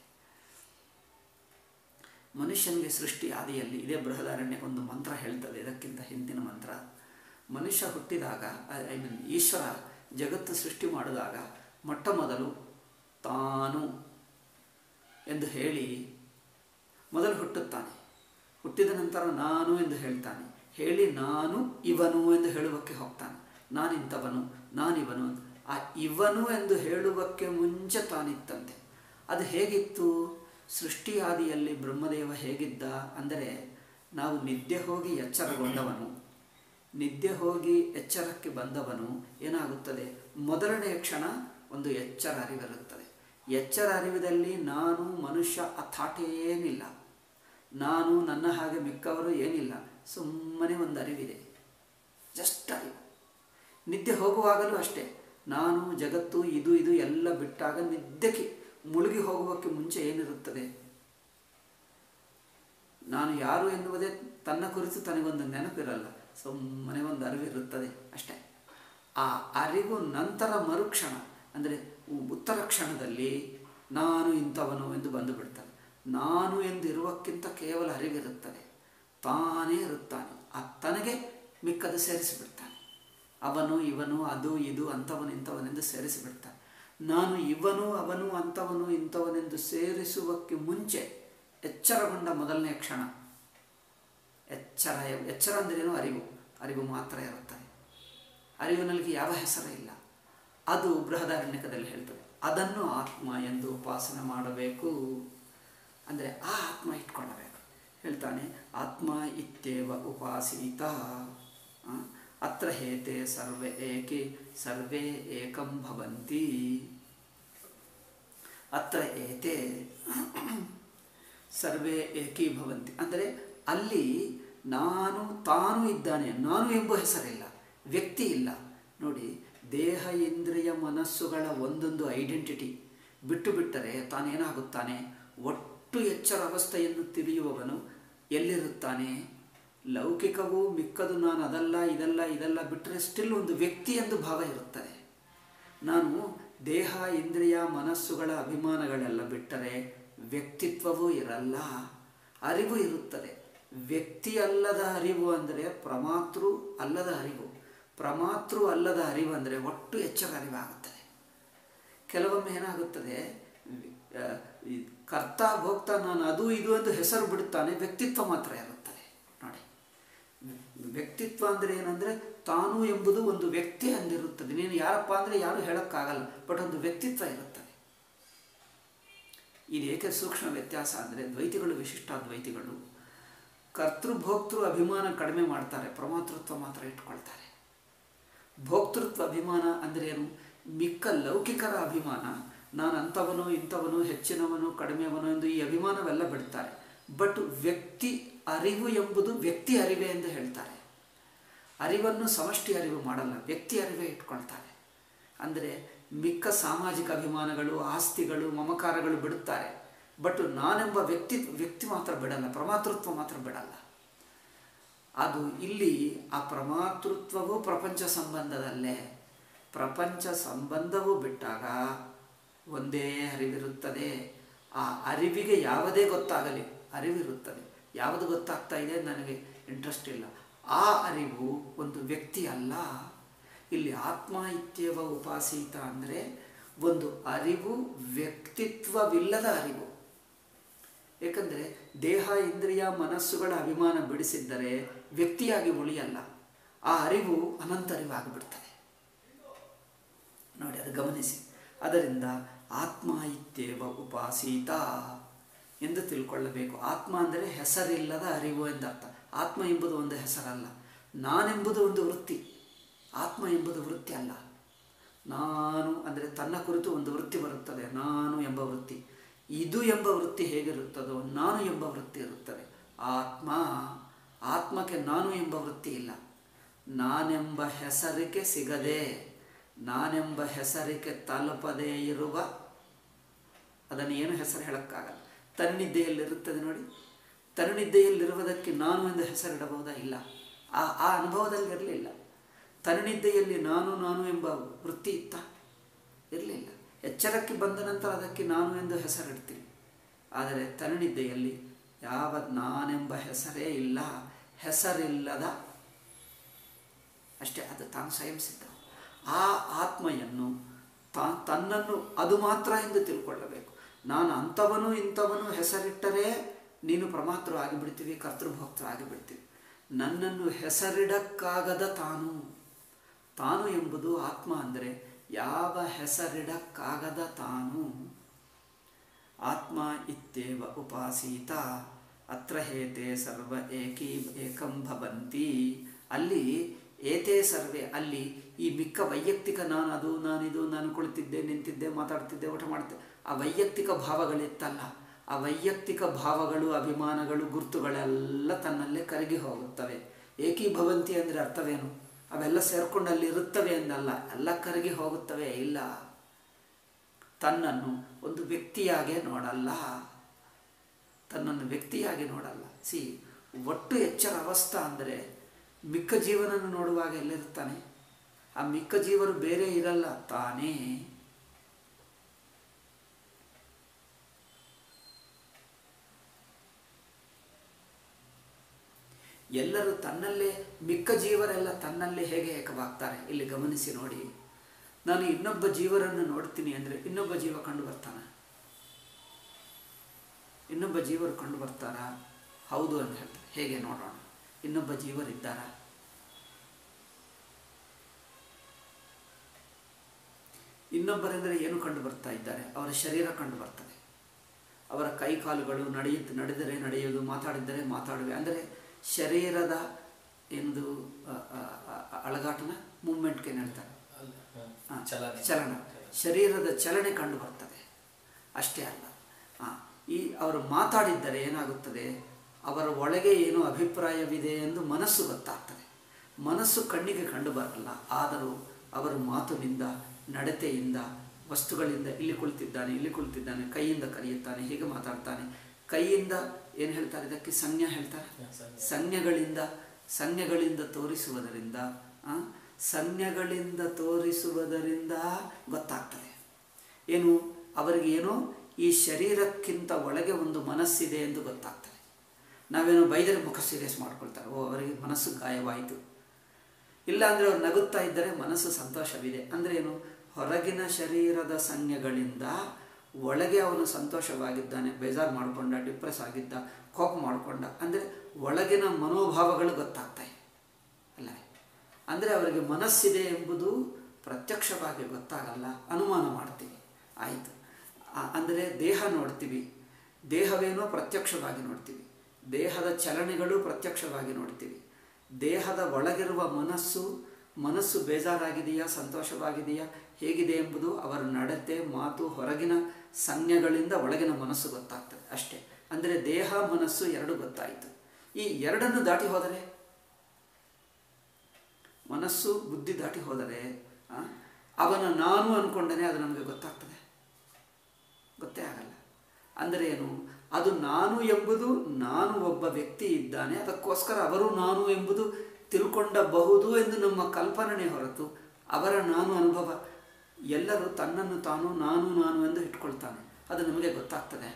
ಮನುಷ್ಯನಿಗೆ ಸೃಷ್ಟಿ ಆದಿಯಲ್ಲಿ ಇದೇ ಬೃಹದಾರಣ್ಯಕ್ಕೊಂದು ಮಂತ್ರ ಹೇಳ್ತದೆ ಇದಕ್ಕಿಂತ ಹಿಂದಿನ ಮಂತ್ರ ಮನುಷ್ಯ ಹುಟ್ಟಿದಾಗ ಐ ಮೀನ್ ಈಶ್ವರ ಜಗತ್ತು ಸೃಷ್ಟಿ ಮಾಡಿದಾಗ ಮೊಟ್ಟ ಮೊದಲು ತಾನು ಎಂದು ಹೇಳಿ ಮೊದಲು ಹುಟ್ಟುತ್ತಾನೆ ಹುಟ್ಟಿದ ನಂತರ ನಾನು ಎಂದು ಹೇಳ್ತಾನೆ ಹೇಳಿ ನಾನು ಇವನು ಎಂದು ಹೇಳುವಕ್ಕೆ ಹೋಗ್ತಾನೆ ನಾನಿಂಥವನು ನಾನಿವನು ಆ ಇವನು ಎಂದು ಹೇಳುವಕ್ಕೆ ಮುಂಚೆ ತಾನಿತ್ತಂತೆ ಅದು ಹೇಗಿತ್ತು ಸೃಷ್ಟಿಯಾದಿಯಲ್ಲಿ ಬ್ರಹ್ಮದೇವ ಹೇಗಿದ್ದ ಅಂದರೆ ನಾವು ನಿದ್ದೆ ಹೋಗಿ ಎಚ್ಚರಗೊಂಡವನು ನಿದ್ದೆ ಹೋಗಿ ಎಚ್ಚರಕ್ಕೆ ಬಂದವನು ಏನಾಗುತ್ತದೆ ಮೊದಲನೆಯ ಕ್ಷಣ ಒಂದು ಎಚ್ಚರ ಅರಿವಿರುತ್ತದೆ ಎಚ್ಚರ ಅರಿವಿನಲ್ಲಿ ನಾನು ಮನುಷ್ಯ ಆ ಥಾಟ್ ಏನಿಲ್ಲ ನಾನು ನನ್ನ ಹಾಗೆ ಮಿಕ್ಕವರು ಏನಿಲ್ಲ ಸುಮ್ಮನೆ ಒಂದು ಅರಿವಿದೆ ಜಸ್ಟ್ ಅರಿವು ನಿದ್ದೆ ಹೋಗುವಾಗಲೂ ಅಷ್ಟೇ ನಾನು ಜಗತ್ತು ಇದು ಇದು ಎಲ್ಲ ಬಿಟ್ಟಾಗ ನಿದ್ದೆಗೆ ಮುಳುಗಿ ಹೋಗುವಕ್ಕೆ ಮುಂಚೆ ಏನಿರುತ್ತದೆ ನಾನು ಯಾರು ಎನ್ನುವುದೇ ತನ್ನ ಕುರಿತು ತನಗೊಂದು ನೆನಪಿರಲ್ಲ ಸುಮ್ಮನೆ ಒಂದು ಅರಿವಿರುತ್ತದೆ ಅಷ್ಟೇ ಆ ಅರಿವು ನಂತರ ಮರುಕ್ಷಣ ಅಂದರೆ ಉತ್ತರ ಕ್ಷಣದಲ್ಲಿ ನಾನು ಇಂಥವನು ಎಂದು ಬಂದು ಬಿಡ್ತಾನೆ ನಾನು ಎಂದು ಇರುವಕ್ಕಿಂತ ಕೇವಲ ಅರಿವಿರುತ್ತದೆ ತಾನೇ ಇರುತ್ತಾನೆ ಆ ತನಗೆ ಮಿಕ್ಕದು ಸೇರಿಸಿಬಿಡ್ತಾನೆ ಅವನು ಇವನು ಅದು ಇದು ಅಂಥವನು ಇಂಥವನೆಂದು ಸೇರಿಸಿಬಿಡ್ತಾನೆ ನಾನು ಇವನು ಅವನು ಅಂಥವನು ಇಂಥವನೆಂದು ಸೇರಿಸುವಕ್ಕೆ ಮುಂಚೆ ಎಚ್ಚರಗೊಂಡ ಮೊದಲನೇ ಕ್ಷಣ ಎಚ್ಚರ ಎಚ್ಚರ ಅಂದ್ರೇನು ಅರಿವು ಅರಿವು ಮಾತ್ರ ಇರುತ್ತದೆ ಅರಿವಿನಲ್ಲಿ ಯಾವ ಹೆಸರು ಇಲ್ಲ ಅದು ಬೃಹದಾರಣ್ಯಕದಲ್ಲಿ ಹೇಳ್ತದೆ ಅದನ್ನು ಆತ್ಮ ಎಂದು ಉಪಾಸನೆ ಮಾಡಬೇಕು ಅಂದರೆ ಆ ಆತ್ಮ ಇಟ್ಕೊಳ್ಳಬೇಕು ಹೇಳ್ತಾನೆ ಆತ್ಮ ಇತ್ಯೇವ ಉಪಾಸೀತ ಆ, ಅತ್ರ ಹೇತೆ ಸರ್ವೇ ಏಕೆ ಸರ್ವೇ ಏಕಂ ಭವಂತಿ ಅತ್ರ ಏತೆ ಸರ್ವೇ ಏಕೀಭವಂತಿ ಅಂದರೆ ಅಲ್ಲಿ ನಾನು ತಾನು ಇದ್ದಾನೆ ನಾನು ಎಂಬ ಹೆಸರಿಲ್ಲ ವ್ಯಕ್ತಿ ಇಲ್ಲ ನೋಡಿ ದೇಹ ಇಂದ್ರಿಯ ಮನಸ್ಸುಗಳ ಒಂದೊಂದು ಐಡೆಂಟಿಟಿ ಬಿಟ್ಟು ಬಿಟ್ಟರೆ ತಾನೇನಾಗುತ್ತಾನೆ ಒಟ್ಟು ಎಚ್ಚರ ಅವಸ್ಥೆಯನ್ನು ತಿಳಿಯುವವನು ಎಲ್ಲಿರುತ್ತಾನೆ ಲೌಕಿಕವು ಮಿಕ್ಕದು ನಾನು ಅದಲ್ಲ ಇದಲ್ಲ ಇದಲ್ಲ ಬಿಟ್ಟರೆ ಸ್ಟಿಲ್ ಒಂದು ವ್ಯಕ್ತಿ ಎಂದು ಭಾವ ಇರುತ್ತದೆ ನಾನು ದೇಹ ಇಂದ್ರಿಯ ಮನಸ್ಸುಗಳ ಅಭಿಮಾನಗಳೆಲ್ಲ ಬಿಟ್ಟರೆ ವ್ಯಕ್ತಿತ್ವವೂ ಇರಲ್ಲ ಅರಿವು ಇರುತ್ತದೆ ವ್ಯಕ್ತಿ ಅಲ್ಲದ ಅರಿವು ಅಂದರೆ ಪ್ರಮಾತೃ ಅಲ್ಲದ ಅರಿವು ಪ್ರಮಾತೃ ಅಲ್ಲದ ಅರಿವು ಅಂದರೆ ಒಟ್ಟು ಎಚ್ಚರ ಅರಿವಾಗುತ್ತದೆ ಕೆಲವೊಮ್ಮೆ ಏನಾಗುತ್ತದೆ ಆ, ಈ ಕರ್ತ ಭೋಕ್ತ ನಾನು ಅದು ಇದು ಎಂದು ಹೆಸರು ಬಿಡುತ್ತಾನೆ ವ್ಯಕ್ತಿತ್ವ ಮಾತ್ರ ಇರುತ್ತದೆ ನೋಡಿ ವ್ಯಕ್ತಿತ್ವ ಅಂದರೆ ಏನಂದರೆ ತಾನು ಎಂಬುದು ಒಂದು ವ್ಯಕ್ತಿ ಅಂದಿರುತ್ತದೆ ನೀನು ಯಾರಪ್ಪ ಅಂದರೆ ಯಾರು ಹೇಳೋಕ್ಕಾಗಲ್ಲ ಬಟ್ ಒಂದು ವ್ಯಕ್ತಿತ್ವ ಇರುತ್ತದೆ ಇದು ಏಕೆ ಸೂಕ್ಷ್ಮ ವ್ಯತ್ಯಾಸ ಅಂದರೆ ದ್ವೈತಿಗಳು ವಿಶಿಷ್ಟ ದ್ವೈತಿಗಳು ಕರ್ತೃಭೋಕ್ತೃ ಅಭಿಮಾನ ಕಡಿಮೆ ಮಾಡ್ತಾರೆ ಪ್ರಮಾತೃತ್ವ ಮಾತ್ರ ಇಟ್ಕೊಳ್ತಾರೆ ಭೋಕ್ತೃತ್ವ ಅಭಿಮಾನ ಅಂದರೆ ಏನು ಮಿಕ್ಕ ಲೌಕಿಕರ ಅಭಿಮಾನ ನಾನು ಅಂಥವನು ಇಂಥವನು ಹೆಚ್ಚಿನವನು ಕಡಿಮೆಯವನು ಎಂದು ಈ ಅಭಿಮಾನವೆಲ್ಲ ಬಿಡ್ತಾರೆ ಬಟ್ ವ್ಯಕ್ತಿ ಅರಿವು ಎಂಬುದು ವ್ಯಕ್ತಿ ಅರಿವೆ ಎಂದು ಹೇಳ್ತಾರೆ ಅರಿವನ್ನು ಸಮಷ್ಟಿ ಅರಿವು ಮಾಡಲ್ಲ ವ್ಯಕ್ತಿ ಅರಿವೇ ಇಟ್ಕೊಳ್ತಾರೆ ಅಂದರೆ ಮಿಕ್ಕ ಸಾಮಾಜಿಕ ಅಭಿಮಾನಗಳು ಆಸ್ತಿಗಳು ಮಮಕಾರಗಳು ಬಿಡುತ್ತಾರೆ ಬಟ್ ನಾನೆಂಬ ವ್ಯಕ್ತಿ ವ್ಯಕ್ತಿ ಮಾತ್ರ ಬಿಡಲ್ಲ ಪ್ರಮಾತೃತ್ವ ಮಾತ್ರ ಬಿಡಲ್ಲ ಅದು ಇಲ್ಲಿ ಆ ಪ್ರಮಾತೃತ್ವವು ಪ್ರಪಂಚ ಸಂಬಂಧದಲ್ಲೇ ಪ್ರಪಂಚ ಸಂಬಂಧವು ಬಿಟ್ಟಾಗ ಒಂದೇ ಅರಿವಿರುತ್ತದೆ ಆ ಅರಿವಿಗೆ ಯಾವುದೇ ಗೊತ್ತಾಗಲಿ ಅರಿವಿರುತ್ತದೆ ಯಾವುದು ಗೊತ್ತಾಗ್ತಾ ಇದೆ ನನಗೆ ಇಂಟ್ರೆಸ್ಟ್ ಇಲ್ಲ ಆ ಅರಿವು ಒಂದು ವ್ಯಕ್ತಿ ಅಲ್ಲ ಇಲ್ಲಿ ಆತ್ಮ ಇತ್ಯವ ಉಪಾಸೀತ ಅಂದರೆ ಒಂದು ಅರಿವು ವ್ಯಕ್ತಿತ್ವವಿಲ್ಲದ ಅರಿವು ಏಕೆಂದರೆ ದೇಹ ಇಂದ್ರಿಯ ಮನಸ್ಸುಗಳ ಅಭಿಮಾನ ಬಿಡಿಸಿದ್ದರೆ ವ್ಯಕ್ತಿಯಾಗಿ ಉಳಿಯಲ್ಲ ಆ ಅರಿವು ಅನಂತ ಅರಿವಾಗಿಬಿಡ್ತದೆ ನೋಡಿ ಅದು ಗಮನಿಸಿ ಅದರಿಂದ ಆತ್ಮ ಇತ್ಯೇವ ಉಪಾಸೀತ ಎಂದು ತಿಳ್ಕೊಳ್ಳಬೇಕು ಆತ್ಮ ಅಂದರೆ ಹೆಸರಿಲ್ಲದ ಅರಿವು ಎಂದರ್ಥ ಆತ್ಮ ಎಂಬುದು ಒಂದು ಹೆಸರಲ್ಲ ನಾನೆಂಬುದು ಒಂದು ವೃತ್ತಿ ಆತ್ಮ ಎಂಬುದು ವೃತ್ತಿ ಅಲ್ಲ ನಾನು ಅಂದರೆ ತನ್ನ ಕುರಿತು ಒಂದು ವೃತ್ತಿ ಬರುತ್ತದೆ ನಾನು ಎಂಬ ವೃತ್ತಿ ಇದು ಎಂಬ ವೃತ್ತಿ ಹೇಗಿರುತ್ತದೋ ನಾನು ಎಂಬ ವೃತ್ತಿ ಇರುತ್ತದೆ ಆತ್ಮ ಆತ್ಮಕ್ಕೆ ನಾನು ಎಂಬ ವೃತ್ತಿ ಇಲ್ಲ ನಾನೆಂಬ ಹೆಸರಿಗೆ ಸಿಗದೆ ನಾನೆಂಬ ಹೆಸರಿಗೆ ತಲುಪದೇ ಇರುವ ಅದನ್ನು ಏನು ಹೆಸರು ಹೇಳೋಕ್ಕಾಗಲ್ಲ ತನ್ನಿದ್ದೆಯಲ್ಲಿರುತ್ತದೆ ನೋಡಿ ತನ್ನಿದ್ದೆಯಲ್ಲಿರುವುದಕ್ಕೆ ನಾನು ಎಂದು ಹೆಸರಿಡಬಹುದಾ ಇಲ್ಲ ಆ ಆ ಅನುಭವದಲ್ಲಿ ಇರಲಿಲ್ಲ ತನ್ನಿದ್ದೆಯಲ್ಲಿ ನಾನು ನಾನು ಎಂಬ ವೃತ್ತಿ ಇತ್ತ ಇರಲಿಲ್ಲ ಎಚ್ಚರಕ್ಕೆ ಬಂದ ನಂತರ ಅದಕ್ಕೆ ನಾನು ಎಂದು ಹೆಸರಿಡ್ತೀನಿ ಆದರೆ ತನ್ನಿದ್ದೆಯಲ್ಲಿ ಯಾವ ನಾನೆಂಬ ಹೆಸರೇ ಇಲ್ಲ ಹೆಸರಿಲ್ಲದ ಅಷ್ಟೇ ಅದು ತಾನು ಸ್ವಯಂ ಸಿದ್ಧ ಆ ಆತ್ಮೆಯನ್ನು ತಾ ತನ್ನನ್ನು ಅದು ಮಾತ್ರ ಎಂದು ತಿಳ್ಕೊಳ್ಳಬೇಕು ನಾನು ಅಂಥವನು ಇಂಥವನು ಹೆಸರಿಟ್ಟರೆ ನೀನು ಪ್ರಮಾತೃ ಆಗಿಬಿಡ್ತೀವಿ ಕರ್ತೃಭೋಕ್ತೃ ಆಗಿಬಿಡ್ತೀವಿ ನನ್ನನ್ನು ಹೆಸರಿಡಕ್ಕಾಗದ ತಾನು ತಾನು ಎಂಬುದು ಆತ್ಮ ಅಂದರೆ ಯಾವ ಹೆಸರಿಡಕ್ಕಾಗದ ತಾನು ಆತ್ಮ ಇತ್ಯೇವ ಉಪಾಸೀತ ಅತ್ರ ಹೇತೆ ಸರ್ವ ಏಕೀ ಏಕಂ ಭವಂತಿ ಅಲ್ಲಿ ಏತೇ ಸರ್ವೆ ಅಲ್ಲಿ ಈ ಮಿಕ್ಕ ವೈಯಕ್ತಿಕ ನಾನು ಅದು ನಾನಿದು ನಾನು ಕುಳಿತಿದ್ದೆ ನಿಂತಿದ್ದೆ ಮಾತಾಡ್ತಿದ್ದೆ ಊಟ ಮಾಡ್ತಿದ್ದೆ ಆ ವೈಯಕ್ತಿಕ ಭಾವಗಳಿತ್ತಲ್ಲ ಆ ವೈಯಕ್ತಿಕ ಭಾವಗಳು ಅಭಿಮಾನಗಳು ಗುರುತುಗಳೆಲ್ಲ ತನ್ನಲ್ಲೇ ಕರಗಿ ಹೋಗುತ್ತವೆ ಏಕೀಭವಂತಿ ಅಂದರೆ ಅರ್ಥವೇನು ಅವೆಲ್ಲ ಸೇರ್ಕೊಂಡು ಅಲ್ಲಿ ಇರುತ್ತವೆ ಎಂದಲ್ಲ ಎಲ್ಲ ಕರಗಿ ಹೋಗುತ್ತವೆ ಇಲ್ಲ ತನ್ನನ್ನು ಒಂದು ವ್ಯಕ್ತಿಯಾಗೆ ನೋಡಲ್ಲ ತನ್ನನ್ನು ವ್ಯಕ್ತಿಯಾಗಿ ನೋಡಲ್ಲ ಸಿ ಒಟ್ಟು ಎಚ್ಚರ ಅವಸ್ಥಾ ಅಂದರೆ ಮಿಕ್ಕ ಜೀವನನ್ನು ನೋಡುವಾಗ ಎಲ್ಲಿರ್ತಾನೆ ಆ ಮಿಕ್ಕ ಜೀವರು ಬೇರೆ ಇರಲ್ಲ ತಾನೇ ಎಲ್ಲರೂ ತನ್ನಲ್ಲೇ ಮಿಕ್ಕ ಜೀವರೆಲ್ಲ ತನ್ನಲ್ಲೇ ಹೇಗೆ ಏಕವಾಗ್ತಾರೆ ಇಲ್ಲಿ ಗಮನಿಸಿ ನೋಡಿ ನಾನು ಇನ್ನೊಬ್ಬ ಜೀವರನ್ನು ನೋಡ್ತೀನಿ ಅಂದರೆ ಇನ್ನೊಬ್ಬ ಜೀವ ಕಂಡು ಬರ್ತಾನ ಇನ್ನೊಬ್ಬ ಜೀವರು ಕಂಡು ಬರ್ತಾರಾ ಹೌದು ಅಂತ ಹೇಳ್ತಾರೆ ಹೇಗೆ ನೋಡೋಣ ಇನ್ನೊಬ್ಬ ಜೀವರಿದ್ದಾರ ಇನ್ನೊಬ್ಬರೆಂದರೆ ಏನು ಕಂಡು ಬರ್ತಾ ಇದ್ದಾರೆ ಅವರ ಶರೀರ ಕಂಡು ಬರ್ತದೆ ಅವರ ಕೈ ಕಾಲುಗಳು ನಡೆಯುತ್ತ ನಡೆದರೆ ನಡೆಯುವುದು ಮಾತಾಡಿದರೆ ಮಾತಾಡುವೆ ಅಂದರೆ ಶರೀರದ ಎಂದು ಅಳಗಾಟನ ಮೂಮೆಂಟ್ಗೆ ಹೇಳ್ತಾರೆ ಆ, ಚಲನೆ. ಚಲನ ಶರೀರದ ಚಲನೆ ಕಂಡು ಬರ್ತದೆ ಅಷ್ಟೇ ಅಲ್ಲ ಆ, ಈ ಅವರು ಮಾತಾಡಿದ್ದರೆ ಏನಾಗುತ್ತದೆ ಅವರ ಒಳಗೆ ಏನು ಅಭಿಪ್ರಾಯವಿದೆ ಎಂದು ಮನಸ್ಸು ಗೊತ್ತಾಗ್ತದೆ ಮನಸ್ಸು ಕಣ್ಣಿಗೆ ಕಂಡು ಬರಲ್ಲ ಆದರೂ ಅವರ ಮಾತಿನಿಂದ ನಡತೆಯಿಂದ ವಸ್ತುಗಳಿಂದ ಇಲ್ಲಿ ಕುಳಿತಿದ್ದಾನೆ ಇಲ್ಲಿ ಕುಳಿತಿದ್ದಾನೆ ಕೈಯಿಂದ ಕರೆಯುತ್ತಾನೆ ಹೀಗೆ ಮಾತಾಡ್ತಾನೆ ಕೈಯಿಂದ ಏನು ಹೇಳ್ತಾರೆ ಇದಕ್ಕೆ ಸಂಜ್ಞಾ ಹೇಳ್ತಾರೆ ಸಂಜ್ಞೆಗಳಿಂದ ಸಂಜ್ಞೆಗಳಿಂದ ತೋರಿಸುವುದರಿಂದ ಆ, ಸಂಜ್ಞೆಗಳಿಂದ ತೋರಿಸುವುದರಿಂದ ಗೊತ್ತಾಗ್ತದೆ ಏನು ಅವರಿಗೆ ಏನೋ ಈ ಶರೀರಕ್ಕಿಂತ ಒಳಗೆ ಒಂದು ಮನಸ್ಸಿದೆ ಎಂದು ಗೊತ್ತಾಗ್ತದೆ ನಾವೇನೋ ಬೈದರೆ ಮುಖ ಸೀರಿಯಸ್ ಮಾಡ್ಕೊಳ್ತಾರೆ ಓ ಅವರಿಗೆ ಮನಸ್ಸು ಗಾಯವಾಯಿತು ಇಲ್ಲ ಅಂದರೆ ಅವ್ರು ನಗುತ್ತಾ ಇದ್ದರೆ ಮನಸ್ಸು ಸಂತೋಷವಿದೆ ಅಂದರೆ ಏನು ಹೊರಗಿನ ಶರೀರದ ಸಂಜ್ಞೆಗಳಿಂದ ಒಳಗೆ ಅವನು ಸಂತೋಷವಾಗಿದ್ದಾನೆ ಬೇಜಾರು ಮಾಡಿಕೊಂಡ ಡಿಪ್ರೆಸ್ ಆಗಿದ್ದ ಕೋಪ ಮಾಡಿಕೊಂಡ ಅಂದರೆ ಒಳಗಿನ ಮನೋಭಾವಗಳು ಗೊತ್ತಾಗ್ತಾయి ಅಲ್ಲವೇ ಅಂದರೆ ಅವರಿಗೆ ಮನಸ್ಸಿದೆ ಎಂಬುದು ಪ್ರತ್ಯಕ್ಷವಾಗಿ ಗೊತ್ತಾಗಲ್ಲ ಅನುಮಾನ ಮಾಡ್ತೀವಿ ಆಯಿತು ಅಂದರೆ ದೇಹ ನೋಡ್ತೀವಿ ದೇಹವೇನೋ ಪ್ರತ್ಯಕ್ಷವಾಗಿ ನೋಡ್ತೀವಿ ದೇಹದ ಚಲನೆಗಳು ಪ್ರತ್ಯಕ್ಷವಾಗಿ ನೋಡ್ತೀವಿ ದೇಹದ ಒಳಗಿರುವ ಮನಸ್ಸು ಮನಸ್ಸು ಬೇಜಾರಾಗಿದೆಯಾ ಸಂತೋಷವಾಗಿದೆಯಾ ಹೇಗಿದೆ ಎಂಬುದು ಅವರ ನಡತೆ ಮಾತು ಹೊರಗಿನ ಸಂಜ್ಞೆಗಳಿಂದ ಒಳಗಿನ ಮನಸ್ಸು ಗೊತ್ತಾಗ್ತದೆ ಅಷ್ಟೇ ಅಂದರೆ ದೇಹ ಮನಸ್ಸು ಎರಡು ಗೊತ್ತಾಯಿತು ಈ ಎರಡನ್ನು ದಾಟಿ ಹೋದರೆ ಮನಸ್ಸು ಬುದ್ಧಿ ದಾಟಿ ಹೋದರೆ ಆ, ಅವನ ನಾನು ಅಂದ್ಕೊಂಡೇ ಅದು ನಮಗೆ ಗೊತ್ತಾಗ್ತದೆ ಗೊತ್ತೇ ಆಗಲ್ಲ ಅಂದರೆ ಏನು ಅದು ನಾನು ಎಂಬುದು ನಾನು ಒಬ್ಬ ವ್ಯಕ್ತಿ ಇದ್ದಾನೆ ಅದಕ್ಕೋಸ್ಕರ ಅವರು ನಾನು ಎಂಬುದು ತಿಳ್ಕೊಂಡಬಹುದು ಎಂದು ನಮ್ಮ ಕಲ್ಪನೆ ಹೊರತು ಅವರ ನಾನು ಅನುಭವ ಎಲ್ಲರೂ ತನ್ನನ್ನು ತಾನು ನಾನು ನಾನು ಎಂದು ಇಟ್ಕೊಳ್ತಾನೆ ಅದು ನಮಗೆ ಗೊತ್ತಾಗ್ತದೆ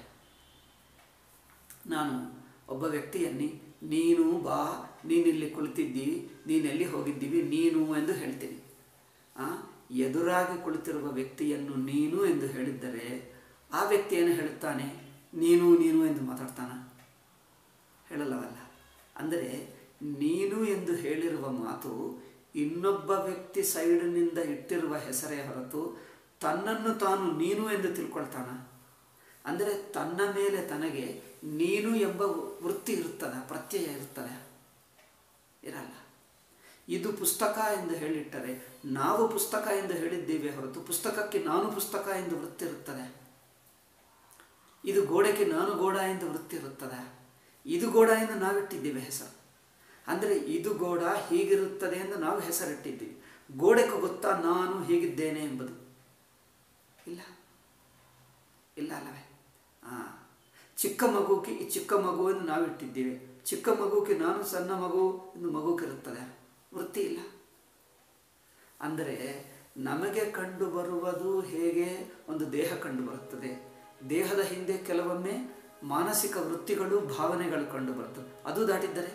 ನಾನು ಒಬ್ಬ ವ್ಯಕ್ತಿಯನ್ನಿ ನೀನು ಬಾ ನೀನಿಲ್ಲಿ ಕುಳಿತಿದ್ದೀವಿ ನೀನೆಲ್ಲಿ ಹೋಗಿದ್ದೀವಿ ನೀನು ಎಂದು ಹೇಳ್ತೀನಿ ಆ ಎದುರಾಗಿ ಕುಳಿತಿರುವ ವ್ಯಕ್ತಿಯನ್ನು ನೀನು ಎಂದು ಹೇಳಿದ್ದರೆ ಆ ವ್ಯಕ್ತಿ ಏನು ಹೇಳುತ್ತಾನೆ ನೀನು ನೀನು ಎಂದು ಮಾತಾಡ್ತಾನ ಹೇಳಲ್ಲವಲ್ಲ ಅಂದರೆ ನೀನು ಎಂದು ಹೇಳಿರುವ ಮಾತು ಇನ್ನೊಬ್ಬ ವ್ಯಕ್ತಿ ಸೈಡಿನಿಂದ ಇಟ್ಟಿರುವ ಹೆಸರೇ ಹೊರತು ತನ್ನನ್ನು ತಾನು ನೀನು ಎಂದು ತಿಳ್ಕೊಳ್ತಾನ ಅಂದರೆ ತನ್ನ ಮೇಲೆ ತನಗೆ ನೀನು ಎಂಬ ವೃತ್ತಿ ಇರುತ್ತದೆ ಪ್ರತ್ಯಯ ಇರುತ್ತದೆ ಇರಲ್ಲ ಇದು ಪುಸ್ತಕ ಎಂದು ಹೇಳಿಟ್ಟರೆ ನಾವು ಪುಸ್ತಕ ಎಂದು ಹೇಳಿದ್ದೇವೆ ಹೊರತು ಪುಸ್ತಕಕ್ಕೆ ನಾನು ಪುಸ್ತಕ ಎಂದು ವೃತ್ತಿ ಇರುತ್ತದೆ ಇದು ಗೋಡೆಗೆ ನಾನು ಗೋಡ ಎಂದು ವೃತ್ತಿ ಇರುತ್ತದೆ ಇದು ಗೋಡ ಎಂದು ನಾವಿಟ್ಟಿದ್ದೇವೆ ಹೆಸರು ಅಂದರೆ ಇದು ಗೋಡ ಹೀಗಿರುತ್ತದೆ ಎಂದು ನಾವು ಹೆಸರಿಟ್ಟಿದ್ದೀವಿ ಗೋಡೆಗೆ ಗೊತ್ತಾ ನಾನು ಹೀಗಿದ್ದೇನೆ ಎಂಬುದು ಇಲ್ಲ ಇಲ್ಲ ಅಲ್ಲವೇ ಹಾಂ ಚಿಕ್ಕ ಮಗುಕ್ಕೆ ಈ ಚಿಕ್ಕ ಮಗುವನ್ನು ನಾವಿಟ್ಟಿದ್ದೇವೆ ಚಿಕ್ಕ ಮಗುಕ್ಕೆ ನಾನು ಸಣ್ಣ ಮಗು ಎಂದು ಮಗುಕ್ಕಿರುತ್ತದೆ ವೃತ್ತಿ ಇಲ್ಲ ಅಂದರೆ ನಮಗೆ ಕಂಡು ಬರುವುದು ಹೇಗೆ ಒಂದು ದೇಹ ಕಂಡು ಬರುತ್ತದೆ ದೇಹದ ಹಿಂದೆ ಕೆಲವೊಮ್ಮೆ ಮಾನಸಿಕ ವೃತ್ತಿಗಳು ಭಾವನೆಗಳು ಕಂಡು ಬರುತ್ತವೆ ಅದು ದಾಟಿದ್ದರೆ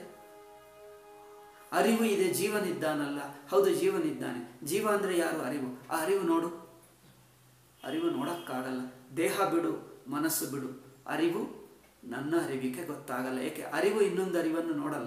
ಅರಿವು ಇದೆ ಜೀವನಿದ್ದಾನಲ್ಲ ಹೌದು ಜೀವನಿದ್ದಾನೆ ಜೀವ ಅಂದರೆ ಯಾರು ಅರಿವು ಆ ಅರಿವು ನೋಡು ಅರಿವು ನೋಡೋಕ್ಕಾಗಲ್ಲ ದೇಹ ಬಿಡು ಮನಸ್ಸು ಬಿಡು ಅರಿವು ನನ್ನ ಅರಿವಿಗೆ ಗೊತ್ತಾಗಲ್ಲ ಏಕೆ ಅರಿವು ಇನ್ನೊಂದು ಅರಿವನ್ನು ನೋಡಲ್ಲ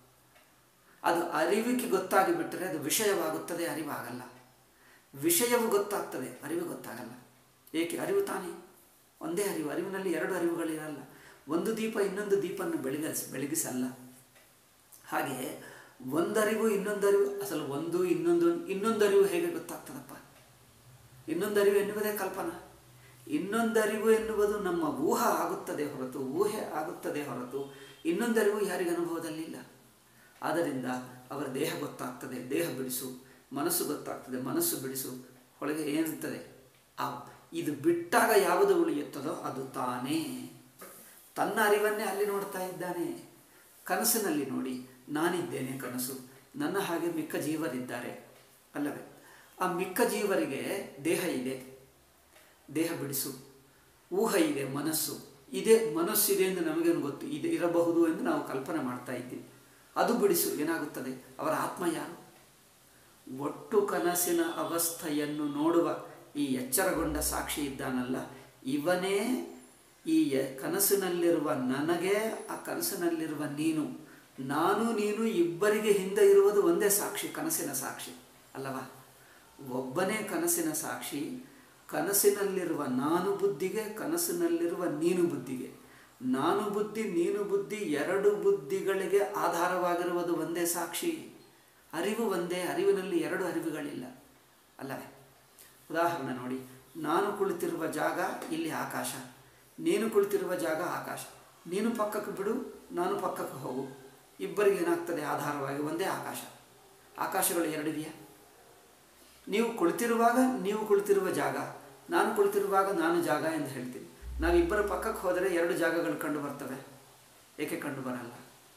ಅದು ಅರಿವಿಗೆ ಗೊತ್ತಾಗಿ ಬಿಟ್ಟರೆ ಅದು ವಿಷಯವಾಗುತ್ತದೆ ಅರಿವಾಗಲ್ಲ ವಿಷಯವು ಗೊತ್ತಾಗ್ತದೆ ಅರಿವು ಗೊತ್ತಾಗಲ್ಲ ಏಕೆ ಅರಿವು ತಾನೇ ಒಂದೇ ಅರಿವು ಅರಿವಿನಲ್ಲಿ ಎರಡು ಅರಿವುಗಳಿರಲ್ಲ ಒಂದು ದೀಪ ಇನ್ನೊಂದು ದೀಪನ್ನು ಬೆಳಗಿಸ್ ಬೆಳಗಿಸಲ್ಲ ಹಾಗೆ ಒಂದರಿವು ಇನ್ನೊಂದರಿವು ಅಸಲು ಒಂದು ಇನ್ನೊಂದು ಇನ್ನೊಂದರಿವು ಹೇಗೆ ಗೊತ್ತಾಗ್ತದಪ್ಪ ಇನ್ನೊಂದರಿವು ಎನ್ನುವುದೇ ಕಲ್ಪನಾ ಇನ್ನೊಂದರಿವು ಎನ್ನುವುದು ನಮ್ಮ ಊಹ ಆಗುತ್ತದೆ ಹೊರತು ಊಹೆ ಆಗುತ್ತದೆ ಹೊರತು ಇನ್ನೊಂದರಿವು ಯಾರಿಗೆ ಅನುಭವದಲ್ಲಿಲ್ಲ ಆದ್ದರಿಂದ ಅವರ ದೇಹ ಗೊತ್ತಾಗ್ತದೆ ದೇಹ ಬಿಡಿಸು ಮನಸ್ಸು ಗೊತ್ತಾಗ್ತದೆ ಮನಸ್ಸು ಬಿಡಿಸು ಒಳಗೆ ಏನಿರ್ತದೆ ಆ ಇದು ಬಿಟ್ಟಾಗ ಯಾವುದು ಉಳಿಯುತ್ತದೋ ಅದು ತಾನೇ ತನ್ನ ಅರಿವನ್ನೇ ಅಲ್ಲಿ ನೋಡ್ತಾ ಇದ್ದಾನೆ ಕನಸಿನಲ್ಲಿ ನೋಡಿ ನಾನಿದ್ದೇನೆ ಕನಸು ನನ್ನ ಹಾಗೆ ಮಿಕ್ಕ ಜೀವರಿದ್ದಾರೆ ಅಲ್ಲವೇ ಆ ಮಿಕ್ಕ ಜೀವರಿಗೆ ದೇಹ ಇದೆ ದೇಹ ಬಿಡಿಸು ಊಹ ಇದೆ ಮನಸ್ಸು ಇದೆ ಮನಸ್ಸಿದೆ ಎಂದು ನಮಗೇನು ಗೊತ್ತು ಇದೆ ಇರಬಹುದು ಎಂದು ನಾವು ಕಲ್ಪನೆ ಮಾಡ್ತಾ ಇದ್ದೀವಿ ಅದು ಬಿಡಿಸು ಏನಾಗುತ್ತದೆ ಅವರ ಆತ್ಮ ಯಾರು ಒಟ್ಟು ಕನಸಿನ ಅವಸ್ಥೆಯನ್ನು ನೋಡುವ ಈ ಎಚ್ಚರಗೊಂಡ ಸಾಕ್ಷಿ ಇದ್ದಾನಲ್ಲ ಇವನೇ ಈ ಯ- ಕನಸಿನಲ್ಲಿರುವ ನನಗೆ ಆ ಕನಸಿನಲ್ಲಿರುವ ನೀನು ನಾನು ನೀನು ಇಬ್ಬರಿಗೆ ಹಿಂದೆ ಇರುವುದು ಒಂದೇ ಸಾಕ್ಷಿ ಕನಸಿನ ಸಾಕ್ಷಿ ಅಲ್ಲವಾ ಒಬ್ಬನೇ ಕನಸಿನ ಸಾಕ್ಷಿ ಕನಸಿನಲ್ಲಿರುವ ನಾನು ಬುದ್ಧಿಗೆ ಕನಸಿನಲ್ಲಿರುವ ನೀನು ಬುದ್ಧಿಗೆ ನಾನು ಬುದ್ಧಿ ನೀನು ಬುದ್ಧಿ ಎರಡು ಬುದ್ಧಿಗಳಿಗೆ ಆಧಾರವಾಗಿರುವುದು ಒಂದೇ ಸಾಕ್ಷಿ ಅರಿವು ಒಂದೇ ಅರಿವಿನಲ್ಲಿ ಎರಡು ಅರಿವುಗಳಿಲ್ಲ ಅಲ್ಲವೇ ಉದಾಹರಣೆ ನೋಡಿ ನಾನು ಕುಳಿತಿರುವ ಜಾಗ ಇಲ್ಲಿ ಆಕಾಶ ನೀನು ಕುಳಿತಿರುವ ಜಾಗ ಆಕಾಶ ನೀನು ಪಕ್ಕಕ್ಕೆ ಬಿಡು ನಾನು ಪಕ್ಕಕ್ಕೆ ಹೋಗು ಇಬ್ಬರಿಗೆ ಏನಾಗ್ತದೆ ಆಧಾರವಾಗಿ ಒಂದೇ ಆಕಾಶ ಆಕಾಶಗಳು ಎರಡಿದೆಯಾ ನೀವು ಕುಳಿತಿರುವಾಗ ನೀವು ಕುಳಿತಿರುವ ಜಾಗ ನಾನು ಕುಳಿತಿರುವಾಗ ನಾನು ಜಾಗ ಎಂದು ಹೇಳ್ತೀನಿ ನಾವಿಬ್ಬರ ಪಕ್ಕಕ್ಕೆ ಹೋದರೆ ಎರಡು ಜಾಗಗಳು ಕಂಡು ಬರ್ತವೆ ಏಕೆ ಕಂಡು ಬರಲ್ಲ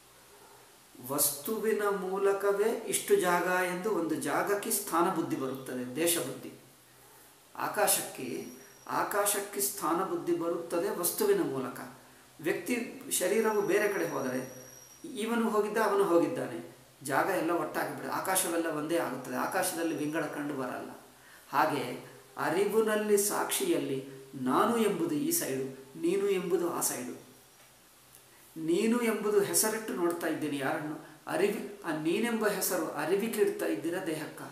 ವಸ್ತುವಿನ ಮೂಲಕವೇ ಇಷ್ಟು ಜಾಗ ಎಂದು ಒಂದು ಜಾಗಕ್ಕೆ ಸ್ಥಾನ ಬುದ್ಧಿ ಬರುತ್ತದೆ ದೇಶ ಬುದ್ಧಿ ಆಕಾಶಕ್ಕೆ ಆಕಾಶಕ್ಕೆ ಸ್ಥಾನ ಬುದ್ಧಿ ಬರುತ್ತದೆ ವಸ್ತುವಿನ ಮೂಲಕ ವ್ಯಕ್ತಿ ಶರೀರವು ಬೇರೆ ಕಡೆ ಹೋದರೆ ಇವನು ಹೋಗಿದ್ದ ಅವನು ಹೋಗಿದ್ದಾನೆ ಜಾಗ ಎಲ್ಲ ಒಟ್ಟಾಗಿ ಬಿಡ ಆಕಾಶವೆಲ್ಲ ಒಂದೇ ಆಗುತ್ತದೆ ಆಕಾಶದಲ್ಲಿ ವಿಂಗಡ ಕಂಡು ಬರಲ್ಲ ಹಾಗೆ ಅರಿವಿನಲ್ಲಿ ಸಾಕ್ಷಿಯಲ್ಲಿ ನಾನು ಎಂಬುದು ಈ ಸೈಡು ನೀನು ಎಂಬುದು ಆ ಸೈಡು ನೀನು ಎಂಬುದು ಹೆಸರಿಟ್ಟು ನೋಡ್ತಾ ಇದ್ದೀನಿ ಯಾರನ್ನು ಅರಿವಿ ಆ ನೀನೆಂಬ ಹೆಸರು ಅರಿವಿಗೆ ಇಡ್ತಾ ಇದ್ದೀರಾ ದೇಹಕ್ಕ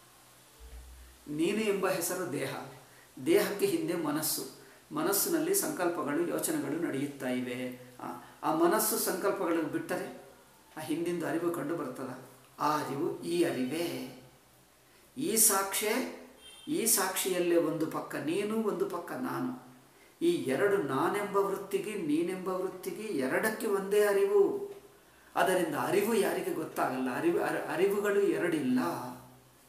ನೀನು ಎಂಬ ಹೆಸರು ದೇಹ ದೇಹಕ್ಕೆ ಹಿಂದೆ ಮನಸ್ಸು ಮನಸ್ಸಿನಲ್ಲಿ ಸಂಕಲ್ಪಗಳು ಯೋಚನೆಗಳು ನಡೆಯುತ್ತಾ ಇವೆ ಆ- ಆ ಮನಸ್ಸು ಸಂಕಲ್ಪಗಳು ಬಿಟ್ಟರೆ ಆ ಹಿಂದಿಂದ ಅರಿವು ಕಂಡು ಬರ್ತದ ಆ ಅರಿವು ಈ ಅರಿವೇ ಈ ಸಾಕ್ಷಿ ಈ ಸಾಕ್ಷಿಯಲ್ಲೇ ಒಂದು ಪಕ್ಕ ನೀನು ಒಂದು ಪಕ್ಕ ನಾನು ಈ ಎರಡು ನಾನೆಂಬ ವೃತ್ತಿಗೆ ನೀನೆಂಬ ವೃತ್ತಿಗೆ ಎರಡಕ್ಕೆ ಒಂದೇ ಅರಿವು ಅದರಿಂದ ಅರಿವು ಯಾರಿಗೆ ಗೊತ್ತಾಗಲ್ಲ ಅರಿವು ಅರ- ಅರಿವುಗಳು ಎರಡಿಲ್ಲ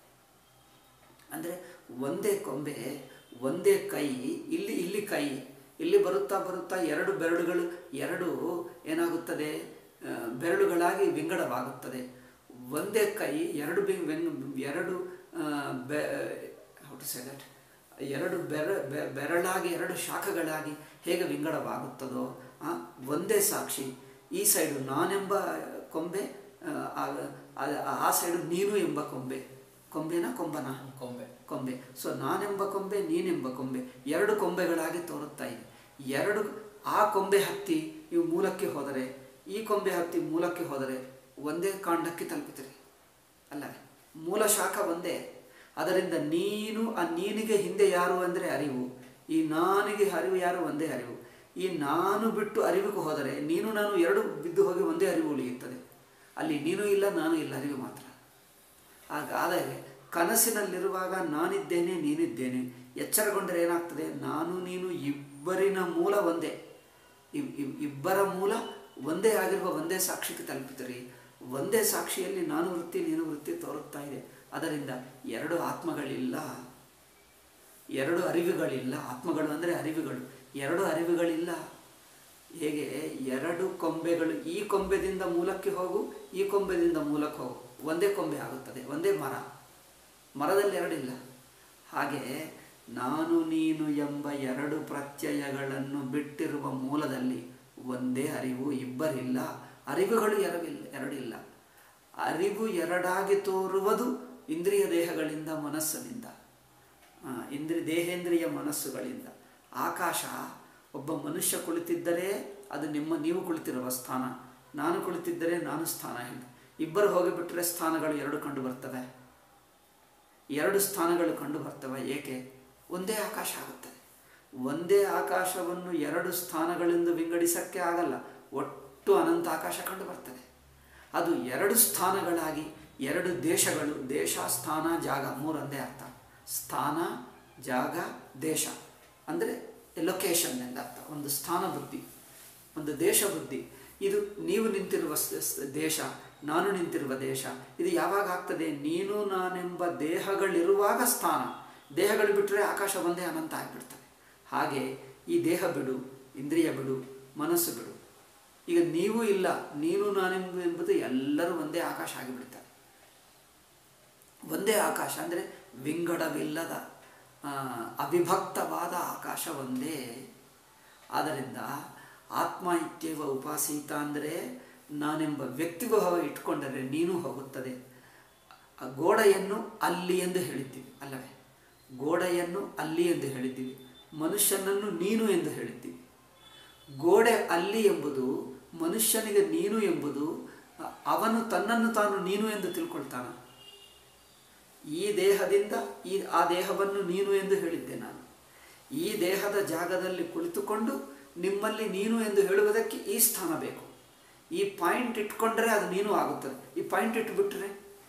ಅಂದರೆ ಒಂದೇ ಕೊಂಬೆ ಒಂದೇ ಕೈ ಇಲ್ಲಿ ಇಲ್ಲಿ ಕೈ ಇಲ್ಲಿ ಬರುತ್ತಾ ಬರುತ್ತಾ ಎರಡು ಬೆರಳುಗಳು ಎರಡು ಏನಾಗುತ್ತದೆ ಆ, ಬೆರಳುಗಳಾಗಿ ವಿಂಗಡವಾಗುತ್ತದೆ ಒಂದೇ ಕೈ ಎರಡು ಬಿ ವೆಂಗ್- ಎರಡು ಆ, ಬೆ how to say that? ಎರಡು ಬೆರ ಬೆ- ಬೆರಳಾಗಿ ಎರಡು ಶಾಖಗಳಾಗಿ ಹೇಗೆ ವಿಂಗಡವಾಗುತ್ತದೋ ಆ, ಒಂದೇ ಸಾಕ್ಷಿ ಈ ಸೈಡು ನಾನೆಂಬ ಕೊಂಬೆ ಆ, ಆ- ಆ- ಆ ಸೈಡು ನೀನು ಎಂಬ ಕೊಂಬೆ ಕೊಂಬೆನಾ ಕೊಂಬನ ಕೊಂಬೆ ಕೊಂಬೆ ಸೊ ನಾನೆಂಬ ಕೊಂಬೆ ನೀನೆಂಬ ಕೊಂಬೆ ಎರಡು ಕೊಂಬೆಗಳಾಗಿ ತೋರುತ್ತಾ ಇದೆ ಎರಡು ಆ ಕೊಂಬೆ ಹತ್ತಿ ಇವು ಮೂಲಕ್ಕೆ ಹೋದರೆ ಈ ಕೊಂಬೆ ಹತ್ತಿ ಮೂಲಕ್ಕೆ ಹೋದರೆ ಒಂದೇ ಕಾಂಡಕ್ಕೆ ತಲುಪುತ್ತದೆ ಅಲ್ಲ ಮೂಲ ಶಾಖ ಒಂದೇ ಅದರಿಂದ ನೀನು ಆ ನೀನಿಗೆ ಹಿಂದೆ ಯಾರು ಅಂದರೆ ಅರಿವು ಈ ನಾನಿಗೆ ಅರಿವು ಯಾರು ಒಂದೇ ಅರಿವು ಈ ನಾನು ಬಿಟ್ಟು ಅರಿವಿಗೆ ಹೋದರೆ ನೀನು ನಾನು ಎರಡು ಬಿದ್ದು ಹೋಗಿ ಒಂದೇ ಅರಿವು ಉಳಿಯುತ್ತದೆ ಅಲ್ಲಿ ನೀನು ಇಲ್ಲ ನಾನು ಇಲ್ಲ ಅರಿವು ಮಾತ್ರ ಹಾಗಾದರೆ ಕನಸಿನಲ್ಲಿರುವಾಗ ನಾನಿದ್ದೇನೆ ನೀನಿದ್ದೇನೆ ಎಚ್ಚರಗೊಂಡರೆ ಏನಾಗ್ತದೆ ನಾನು ನೀನು ಇಬ್ಬರಿನ ಮೂಲ ಒಂದೇ ಇಬ್- ಇಬ್- ಇಬ್ಬರ ಮೂಲ ಒಂದೇ ಆಗಿರುವ ಒಂದೇ ಸಾಕ್ಷಿಗೆ ತಲುಪಿತೀರಿ ಒಂದೇ ಸಾಕ್ಷಿಯಲ್ಲಿ ನಾನು ವೃತ್ತಿ ನೀನು ವೃತ್ತಿ ತೋರುತ್ತಾ ಇದೆ ಅದರಿಂದ ಎರಡು ಆತ್ಮಗಳಿಲ್ಲ ಎರಡು ಅರಿವುಗಳಿಲ್ಲ ಆತ್ಮಗಳು ಅಂದರೆ ಅರಿವುಗಳು ಎರಡು ಅರಿವುಗಳಿಲ್ಲ ಹೇಗೆ ಎರಡು ಕೊಂಬೆಗಳು ಈ ಕೊಂಬೆದಿಂದ ಮೂಲಕ್ಕೆ ಹೋಗು ಈ ಕೊಂಬೆದಿಂದ ಮೂಲಕ್ಕೆ ಹೋಗು ಒಂದೇ ಕೊಂಬೆ ಆಗುತ್ತದೆ ಒಂದೇ ಮರ ಮರದಲ್ಲಿ ಎರಡಿಲ್ಲ ಹಾಗೆ ನಾನು ನೀನು ಎಂಬ ಎರಡು ಪ್ರತ್ಯಯಗಳನ್ನು ಬಿಟ್ಟಿರುವ ಮೂಲದಲ್ಲಿ ಒಂದೇ ಅರಿವು ಇಬ್ಬರಿಲ್ಲ ಅರಿವುಗಳು ಎರವಿಲ್ಲ ಎರಡಿಲ್ಲ ಅರಿವು ಎರಡಾಗಿ ತೋರುವುದು ಇಂದ್ರಿಯ ದೇಹಗಳಿಂದ ಮನಸ್ಸಿನಿಂದ ಆ, ಇಂದ್ರಿ ದೇಹೇಂದ್ರಿಯ ಮನಸ್ಸುಗಳಿಂದ ಆಕಾಶ ಒಬ್ಬ ಮನುಷ್ಯ ಕುಳಿತಿದ್ದರೆ ಅದು ನಿಮ್ಮ ನೀವು ಕುಳಿತಿರುವ ಸ್ಥಾನ ನಾನು ಕುಳಿತಿದ್ದರೆ ನಾನು ಸ್ಥಾನ ಇಲ್ಲ ಇಬ್ಬರು ಹೋಗಿಬಿಟ್ರೆ ಸ್ಥಾನಗಳು ಎರಡು ಕಂಡು ಬರ್ತವೆ ಎರಡು ಸ್ಥಾನಗಳು ಕಂಡು ಬರ್ತವೆ ಏಕೆ ಒಂದೇ ಆಕಾಶ ಆಗುತ್ತದೆ ಒಂದೇ ಆಕಾಶವನ್ನು ಎರಡು ಸ್ಥಾನಗಳಿಂದ ವಿಂಗಡಿಸಕ್ಕೆ ಆಗಲ್ಲ ಒಟ್ಟು ಅನಂತ ಆಕಾಶ ಕಂಡು ಬರ್ತದೆ ಅದು ಎರಡು ಸ್ಥಾನಗಳಾಗಿ ಎರಡು ದೇಶಗಳು ದೇಶ ಸ್ಥಾನ ಜಾಗ ಮೂರೊಂದೇ ಅರ್ಥ ಸ್ಥಾನ ಜಾಗ ದೇಶ ಅಂದರೆ ಲೊಕೇಶನ್ ಎಂದ ಅರ್ಥ ಒಂದು ಸ್ಥಾನ ಬುದ್ಧಿ ಒಂದು ದೇಶ ಬುದ್ಧಿ ಇದು ನೀವು ನಿಂತಿರುವ ಸ- ಸ- ದೇಶ ನಾನು ನಿಂತಿರುವ ದೇಶ ಇದು ಯಾವಾಗ ಆಗ್ತದೆ ನೀನು ನಾನೆಂಬ ದೇಹಗಳಿರುವಾಗ ಸ್ಥಾನ ದೇಹಗಳು ಬಿಟ್ಟರೆ ಆಕಾಶ ಒಂದೇ ಅನಂತ ಆಗಿಬಿಡ್ತದೆ ಹಾಗೆ ಈ ದೇಹ ಬಿಡು ಇಂದ್ರಿಯ ಬಿಡು ಮನಸ್ಸು ಬಿಡು ಈಗ ನೀವು ಇಲ್ಲ ನೀನು ನಾನೆಂಬ ಎಂಬುದು ಎಲ್ಲರೂ ಒಂದೇ ಆಕಾಶ ಆಗಿಬಿಡ್ತಾರೆ ಒಂದೇ ಆಕಾಶ ಅಂದರೆ ವಿಂಗಡವಿಲ್ಲದ ಆ, ಅವಿಭಕ್ತವಾದ ಆಕಾಶ ಒಂದೇ ಆದ್ದರಿಂದ ಆತ್ಮ ಇತ್ಯವ ಉಪಾಸೀತ ಅಂದರೆ ನಾನೆಂಬ ವ್ಯಕ್ತಿಭಾವ ಇಟ್ಕೊಂಡರೆ ನೀನು ಹೋಗುತ್ತದೆ ಆ ಗೋಡೆಯನ್ನು ಅಲ್ಲಿ ಎಂದು ಹೇಳಿದ್ದೀವಿ ಅಲ್ಲವೇ ಗೋಡೆಯನ್ನು ಅಲ್ಲಿ ಎಂದು ಹೇಳಿದ್ದೀವಿ ಮನುಷ್ಯನನ್ನು ನೀನು ಎಂದು ಹೇಳಿದ್ದೀವಿ ಗೋಡೆ ಅಲ್ಲಿ ಎಂಬುದು ಮನುಷ್ಯನಿಗೆ ನೀನು ಎಂಬುದು ಅ- ಅವನು ತನ್ನನ್ನು ತಾನು ನೀನು ಎಂದು ತಿಳ್ಕೊಳ್ತಾನ ಈ ದೇಹದಿಂದ ಈ ಆ ದೇಹವನ್ನು ನೀನು ಎಂದು ಹೇಳಿದ್ದೆ ನಾನು ಈ ದೇಹದ ಜಾಗದಲ್ಲಿ ಕುಳಿತುಕೊಂಡು ನಿಮ್ಮಲ್ಲಿ ನೀನು ಎಂದು ಹೇಳುವುದಕ್ಕೆ ಈ ಸ್ಥಾನ ಬೇಕು ಈ ಪಾಯಿಂಟ್ ಇಟ್ಕೊಂಡ್ರೆ ಅದು ನೀನು ಆಗುತ್ತದೆ ಈ ಪಾಯಿಂಟ್ ಇಟ್ಟುಬಿಟ್ರೆ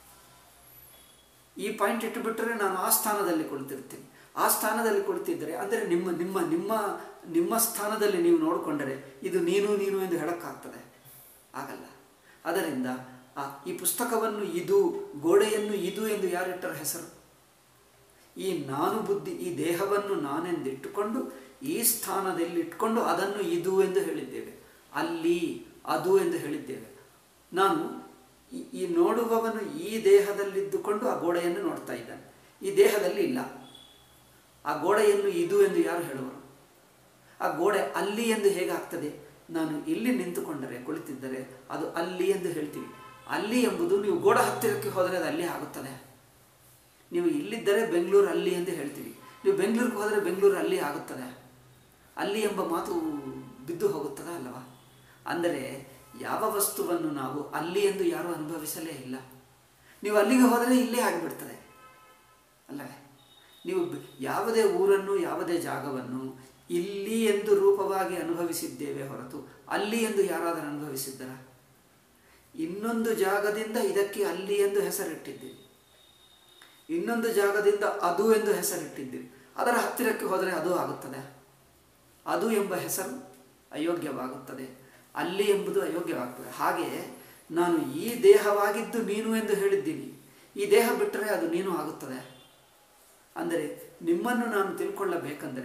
ಈ ಪಾಯಿಂಟ್ ಇಟ್ಟುಬಿಟ್ರೆ ನಾನು ಆ ಸ್ಥಾನದಲ್ಲಿ ಕುಳಿತಿರ್ತೀನಿ ಆ ಸ್ಥಾನದಲ್ಲಿ ಕುಳಿತಿದ್ದರೆ ಅಂದರೆ ನಿಮ್ಮ ನಿಮ್ಮ ನಿಮ್ಮ ನಿಮ್ಮ ಸ್ಥಾನದಲ್ಲಿ ನೀವು ನೋಡಿಕೊಂಡರೆ ಇದು ನೀನು ನೀನು ಎಂದು ಹೇಳಕ್ಕಾಗ್ತದೆ ಆಗಲ್ಲ ಅದರಿಂದ ಆ ಈ ಪುಸ್ತಕವನ್ನು ಇದು ಗೋಡೆಯನ್ನು ಇದು ಎಂದು ಯಾರಿಟ್ಟರ ಹೆಸರು ಈ ನಾನು ಬುದ್ಧಿ ಈ ದೇಹವನ್ನು ನಾನೆಂದಿಟ್ಟುಕೊಂಡು ಈ ಸ್ಥಾನದಲ್ಲಿ ಇಟ್ಕೊಂಡು ಅದನ್ನು ಇದು ಎಂದು ಹೇಳಿದ್ದೇವೆ ಅಲ್ಲಿ ಅದು ಎಂದು ಹೇಳಿದ್ದೇವೆ ನಾನು ಈ- ಈ ನೋಡುವವನು ಈ ದೇಹದಲ್ಲಿದ್ದುಕೊಂಡು ಆ ಗೋಡೆಯನ್ನು ನೋಡ್ತಾ ಇದ್ದಾನೆ ಈ ದೇಹದಲ್ಲಿ ಇಲ್ಲ ಆ ಗೋಡೆಯನ್ನು ಇದು ಎಂದು ಯಾರು ಹೇಳುವರು ಆ ಗೋಡೆ ಅಲ್ಲಿ ಎಂದು ಹೇಗಾಗ್ತದೆ ನಾನು ಇಲ್ಲಿ ನಿಂತುಕೊಂಡರೆ ಕುಳಿತಿದ್ದರೆ ಅದು ಅಲ್ಲಿ ಎಂದು ಹೇಳ್ತೀವಿ ಅಲ್ಲಿ ಎಂಬುದು ನೀವು ಗೋಡೆ ಹತ್ತಿರಕ್ಕೆ ಹೋದರೆ ಅದು ಅಲ್ಲಿ ಆಗುತ್ತದೆ ನೀವು ಇಲ್ಲಿದ್ದರೆ ಬೆಂಗಳೂರು ಅಲ್ಲಿ ಎಂದು ಹೇಳ್ತೀವಿ ನೀವು ಬೆಂಗಳೂರಿಗೆ ಹೋದರೆ ಬೆಂಗಳೂರು ಅಲ್ಲಿ ಆಗುತ್ತದೆ ಅಲ್ಲಿ ಎಂಬ ಮಾತು ಬಿದ್ದು ಹೋಗುತ್ತದೆ ಅಲ್ಲವಾ ಅಂದರೆ ಯಾವ ವಸ್ತುವನ್ನು ನಾವು ಅಲ್ಲಿ ಎಂದು ಯಾರೂ ಅನುಭವಿಸಲೇ ಇಲ್ಲ ನೀವು ಅಲ್ಲಿಗೆ ಹೋದರೆ ಇಲ್ಲೇ ಆಗಿಬಿಡ್ತದೆ ಅಲ್ಲವೇ ನೀವು ಬ- ಯಾವುದೇ ಊರನ್ನು ಯಾವುದೇ ಜಾಗವನ್ನು ಇಲ್ಲಿ ಎಂದು ರೂಪವಾಗಿ ಅನುಭವಿಸಿದ್ದೇವೆ ಹೊರತು ಅಲ್ಲಿ ಎಂದು ಯಾರಾದರೂ ಅನುಭವಿಸಿದ್ದರ ಇನ್ನೊಂದು ಜಾಗದಿಂದ ಇದಕ್ಕೆ ಅಲ್ಲಿ ಎಂದು ಹೆಸರಿಟ್ಟಿದ್ದೀವಿ ಇನ್ನೊಂದು ಜಾಗದಿಂದ ಅದು ಎಂದು ಹೆಸರಿಟ್ಟಿದ್ದೀವಿ ಅದರ ಹತ್ತಿರಕ್ಕೆ ಹೋದರೆ ಅದು ಆಗುತ್ತದೆ ಅದು ಎಂಬ ಹೆಸರು ಅಯೋಗ್ಯವಾಗುತ್ತದೆ ಅಲ್ಲಿ ಎಂಬುದು ಅಯೋಗ್ಯವಾಗ್ತದೆ ಹಾಗೆ ನಾನು ಈ ದೇಹವಾಗಿದ್ದು ನೀನು ಎಂದು ಹೇಳಿದ್ದೀನಿ ಈ ದೇಹ ಬಿಟ್ಟರೆ ಅದು ನೀನು ಆಗುತ್ತದೆ ಅಂದರೆ ನಿಮ್ಮನ್ನು ನಾನು ತಿಳ್ಕೊಳ್ಳಬೇಕೆಂದರೆ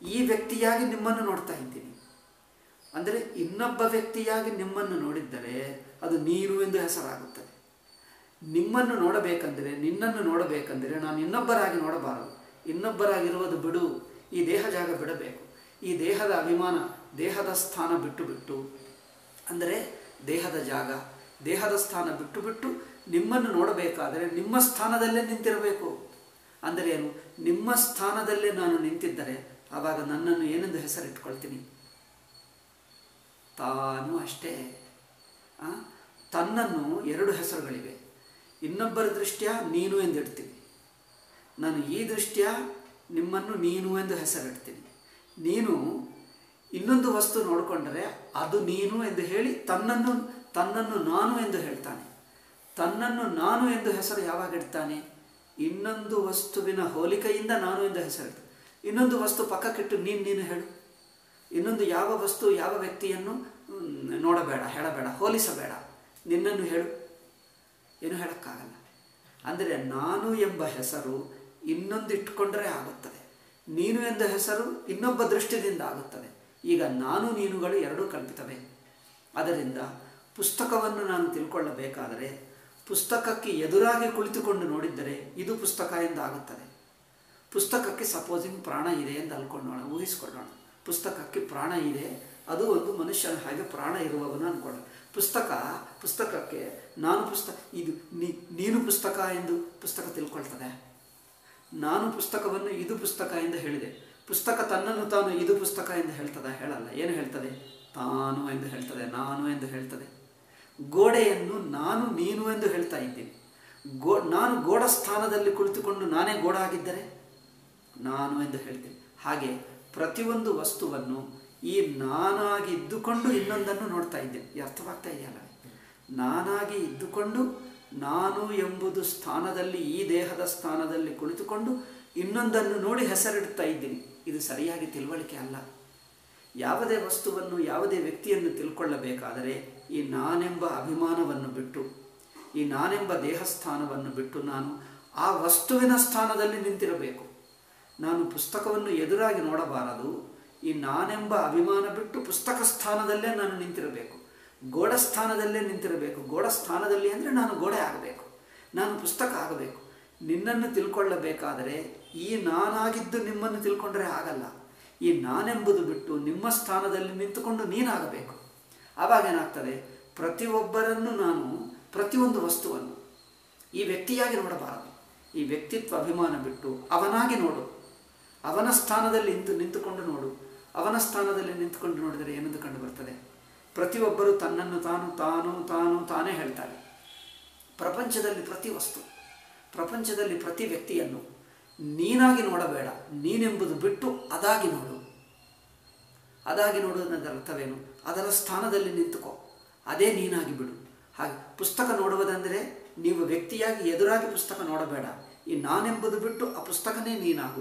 ಈ ವ್ಯಕ್ತಿಯಾಗಿ ನಿಮ್ಮನ್ನು ನೋಡ್ತಾ ಇದ್ದೀನಿ ಅಂದರೆ ಇನ್ನೊಬ್ಬ ವ್ಯಕ್ತಿಯಾಗಿ ನಿಮ್ಮನ್ನು ನೋಡಿದ್ದರೆ ಅದು ನೀನು ಎಂದು ಹೆಸರಾಗುತ್ತದೆ ನಿಮ್ಮನ್ನು ನೋಡಬೇಕಂದರೆ ನಿನ್ನನ್ನು ನೋಡಬೇಕಂದರೆ ನಾನು ಇನ್ನೊಬ್ಬರಾಗಿ ನೋಡಬಾರದು ಇನ್ನೊಬ್ಬರಾಗಿರುವುದು ಬಿಡು ಈ ದೇಹ ಜಾಗ ಬಿಡಬೇಕು ಈ ದೇಹದ ಅಭಿಮಾನ ದೇಹದ ಸ್ಥಾನ ಬಿಟ್ಟು ಬಿಟ್ಟು ಅಂದರೆ ದೇಹದ ಜಾಗ ದೇಹದ ಸ್ಥಾನ ಬಿಟ್ಟು ಬಿಟ್ಟು ನಿಮ್ಮನ್ನು ನೋಡಬೇಕಾದರೆ ನಿಮ್ಮ ಸ್ಥಾನದಲ್ಲೇ ನಿಂತಿರಬೇಕು ಅಂದರೆ ಏನು ನಿಮ್ಮ ಸ್ಥಾನದಲ್ಲೇ ನಾನು ನಿಂತಿದ್ದರೆ ಆವಾಗ ನನ್ನನ್ನು ಏನೆಂದು ಹೆಸರಿಟ್ಕೊಳ್ತೀನಿ ತಾನು ಅಷ್ಟೇ ಆ? ತನ್ನನ್ನು ಎರಡು ಹೆಸರುಗಳಿವೆ ಇನ್ನೊಬ್ಬರ ದೃಷ್ಟ್ಯ ನೀನು ಎಂದಿಡ್ತೀನಿ ನಾನು ಈ ದೃಷ್ಟ್ಯ ನಿಮ್ಮನ್ನು ನೀನು ಎಂದು ಹೆಸರಿಡ್ತೀನಿ ನೀನು ಇನ್ನೊಂದು ವಸ್ತು ನೋಡಿಕೊಂಡರೆ ಅದು ನೀನು ಎಂದು ಹೇಳಿ ತನ್ನನ್ನು ತನ್ನನ್ನು ನಾನು ಎಂದು ಹೇಳ್ತಾನೆ ತನ್ನನ್ನು ನಾನು ಎಂದು ಹೆಸರು ಯಾವಾಗ ಇಡ್ತಾನೆ ಇನ್ನೊಂದು ವಸ್ತುವಿನ ಹೋಲಿಕೆಯಿಂದ ನಾನು ಎಂದು ಹೆಸರಿಡ್ತಾನೆ ಇನ್ನೊಂದು ವಸ್ತು ಪಕ್ಕಕ್ಕಿಟ್ಟು ನೀನು ನೀನು ಹೇಳು ಇನ್ನೊಂದು ಯಾವ ವಸ್ತು ಯಾವ ವ್ಯಕ್ತಿಯನ್ನು ಮ್, ನೋಡಬೇಡ ಹೇಳಬೇಡ ಹೋಲಿಸಬೇಡ ನಿನ್ನನ್ನು ಹೇಳು ಏನು ಹೇಳೋಕ್ಕಾಗಲ್ಲ ಅಂದರೆ ನಾನು ಎಂಬ ಹೆಸರು ಇನ್ನೊಂದು ಇಟ್ಕೊಂಡರೆ ಆಗುತ್ತದೆ ನೀನು ಎಂದ ಹೆಸರು ಇನ್ನೊಬ್ಬ ದೃಷ್ಟಿಯಿಂದ ಆಗುತ್ತದೆ ಈಗ ನಾನು ನೀನುಗಳು ಎರಡೂ ಕಲ್ಪಿತವೆ ಅದರಿಂದ ಪುಸ್ತಕವನ್ನು ನಾನು ತಿಳ್ಕೊಳ್ಳಬೇಕಾದರೆ ಪುಸ್ತಕಕ್ಕೆ ಎದುರಾಗಿ ಕುಳಿತುಕೊಂಡು ನೋಡಿದ್ದರೆ ಇದು ಪುಸ್ತಕ ಎಂದು ಆಗುತ್ತದೆ ಪುಸ್ತಕಕ್ಕೆ ಸಪೋಸಿಂಗ್ ಪ್ರಾಣ ಇದೆ ಎಂದು ಅನ್ಕೊಳ್ಳೋಣ ಊಹಿಸ್ಕೊಳ್ಳೋಣ ಪುಸ್ತಕಕ್ಕೆ ಪ್ರಾಣ ಇದೆ ಅದು ಒಂದು ಮನುಷ್ಯನ ಹಾಗೆ ಪ್ರಾಣ ಇರುವವನು ಅನ್ಕೊಳ್ಳೋಣ ಪುಸ್ತಕ ಪುಸ್ತಕಕ್ಕೆ ನಾನು ಪುಸ್ತಕ ಇದು ನೀ ನೀನು ಪುಸ್ತಕ ಎಂದು ಪುಸ್ತಕ ತಿಳ್ಕೊಳ್ತದೆ ನಾನು ಪುಸ್ತಕವನ್ನು ಇದು ಪುಸ್ತಕ ಎಂದು ಹೇಳಿದೆ ಪುಸ್ತಕ ತನ್ನನ್ನು ತಾನು ಇದು ಪುಸ್ತಕ ಎಂದು ಹೇಳ್ತದ ಹೇಳಲ್ಲ ಏನು ಹೇಳ್ತದೆ ತಾನು ಎಂದು ಹೇಳ್ತದೆ ನಾನು ಎಂದು ಹೇಳ್ತದೆ ಗೋಡೆಯನ್ನು ನಾನು ನೀನು ಎಂದು ಹೇಳ್ತಾ ಇದ್ದೀನಿ ಗೋ ನಾನು ಗೋಡ ಸ್ಥಾನದಲ್ಲಿ ಕುಳಿತುಕೊಂಡು ನಾನೇ ಗೋಡ ಆಗಿದ್ದರೆ ನಾನು ಎಂದು ಹೇಳ್ತೀನಿ ಹಾಗೆ ಪ್ರತಿಯೊಂದು ವಸ್ತುವನ್ನು ಈ ನಾನಾಗಿ ಇದ್ದುಕೊಂಡು ಇನ್ನೊಂದನ್ನು ನೋಡ್ತಾ ಇದ್ದೇನೆ ಈ ಅರ್ಥವಾಗ್ತಾ ಇದೆಯಲ್ಲ ನಾನಾಗಿ ಇದ್ದುಕೊಂಡು ನಾನು ಎಂಬುದು ಸ್ಥಾನದಲ್ಲಿ ಈ ದೇಹದ ಸ್ಥಾನದಲ್ಲಿ ಕುಳಿತುಕೊಂಡು ಇನ್ನೊಂದನ್ನು ನೋಡಿ ಹೆಸರಿಡ್ತಾ ಇದ್ದೀನಿ ಇದು ಸರಿಯಾಗಿ ತಿಳುವಳಿಕೆ ಅಲ್ಲ ಯಾವುದೇ ವಸ್ತುವನ್ನು ಯಾವುದೇ ವ್ಯಕ್ತಿಯನ್ನು ತಿಳ್ಕೊಳ್ಳಬೇಕಾದರೆ ಈ ನಾನೆಂಬ ಅಭಿಮಾನವನ್ನು ಬಿಟ್ಟು ಈ ನಾನೆಂಬ ದೇಹಸ್ಥಾನವನ್ನು ಬಿಟ್ಟು ನಾನು ಆ ವಸ್ತುವಿನ ಸ್ಥಾನದಲ್ಲಿ ನಿಂತಿರಬೇಕು ನಾನು ಪುಸ್ತಕವನ್ನು ಎದುರಾಗಿ ನೋಡಬಾರದು ಈ ನಾನೆಂಬ ಅಭಿಮಾನ ಬಿಟ್ಟು ಪುಸ್ತಕ ಸ್ಥಾನದಲ್ಲೇ ನಾನು ನಿಂತಿರಬೇಕು ಗೋಡ ಸ್ಥಾನದಲ್ಲೇ ನಿಂತಿರಬೇಕು ಗೋಡ ಸ್ಥಾನದಲ್ಲಿ ಅಂದರೆ ನಾನು ಗೋಡೆ ಆಗಬೇಕು ನಾನು ಪುಸ್ತಕ ಆಗಬೇಕು ನಿನ್ನನ್ನು ತಿಳ್ಕೊಳ್ಳಬೇಕಾದರೆ ಈ ನಾನಾಗಿದ್ದು ನಿಮ್ಮನ್ನು ತಿಳ್ಕೊಂಡ್ರೆ ಆಗಲ್ಲ ಈ ನಾನೆಂಬುದು ಬಿಟ್ಟು ನಿಮ್ಮ ಸ್ಥಾನದಲ್ಲಿ ನಿಂತುಕೊಂಡು ನೀನಾಗಬೇಕು ಆವಾಗ ಏನಾಗ್ತದೆ ಪ್ರತಿಯೊಬ್ಬರನ್ನು ನಾನು ಪ್ರತಿಯೊಂದು ವಸ್ತುವನ್ನು ಈ ವ್ಯಕ್ತಿಯಾಗಿ ನೋಡಬಾರದು ಈ ವ್ಯಕ್ತಿತ್ವ ಅಭಿಮಾನ ಬಿಟ್ಟು ಅವನಾಗಿ ನೋಡು ಅವನ ಸ್ಥಾನದಲ್ಲಿ ನಿಂತು ನಿಂತುಕೊಂಡು ನೋಡು ಅವನ ಸ್ಥಾನದಲ್ಲಿ ನಿಂತುಕೊಂಡು ನೋಡಿದರೆ ಏನೆಂದು ಕಂಡು ಬರ್ತದೆ ಪ್ರತಿಯೊಬ್ಬರು ತನ್ನನ್ನು ತಾನು ತಾನು ತಾನು ತಾನೇ ಹೇಳ್ತಾರೆ ಪ್ರಪಂಚದಲ್ಲಿ ಪ್ರತಿ ವಸ್ತು ಪ್ರಪಂಚದಲ್ಲಿ ಪ್ರತಿ ವ್ಯಕ್ತಿಯನ್ನು ನೀನಾಗಿ ನೋಡಬೇಡ ನೀನೆಂಬುದು ಬಿಟ್ಟು ಅದಾಗಿ ನೋಡು ಅದಾಗಿ ನೋಡುವುದರ ಅರ್ಥವೇನು ಅದರ ಸ್ಥಾನದಲ್ಲಿ ನಿಂತುಕೋ ಅದೇ ನೀನಾಗಿ ಬಿಡು ಹಾಗೆ ಪುಸ್ತಕ ನೋಡುವುದೆಂದರೆ ನೀವು ವ್ಯಕ್ತಿಯಾಗಿ ಎದುರಾಗಿ ಪುಸ್ತಕ ನೋಡಬೇಡ ಈ ನಾನೆಂಬುದು ಬಿಟ್ಟು ಆ ಪುಸ್ತಕನೇ ನೀನಾಗು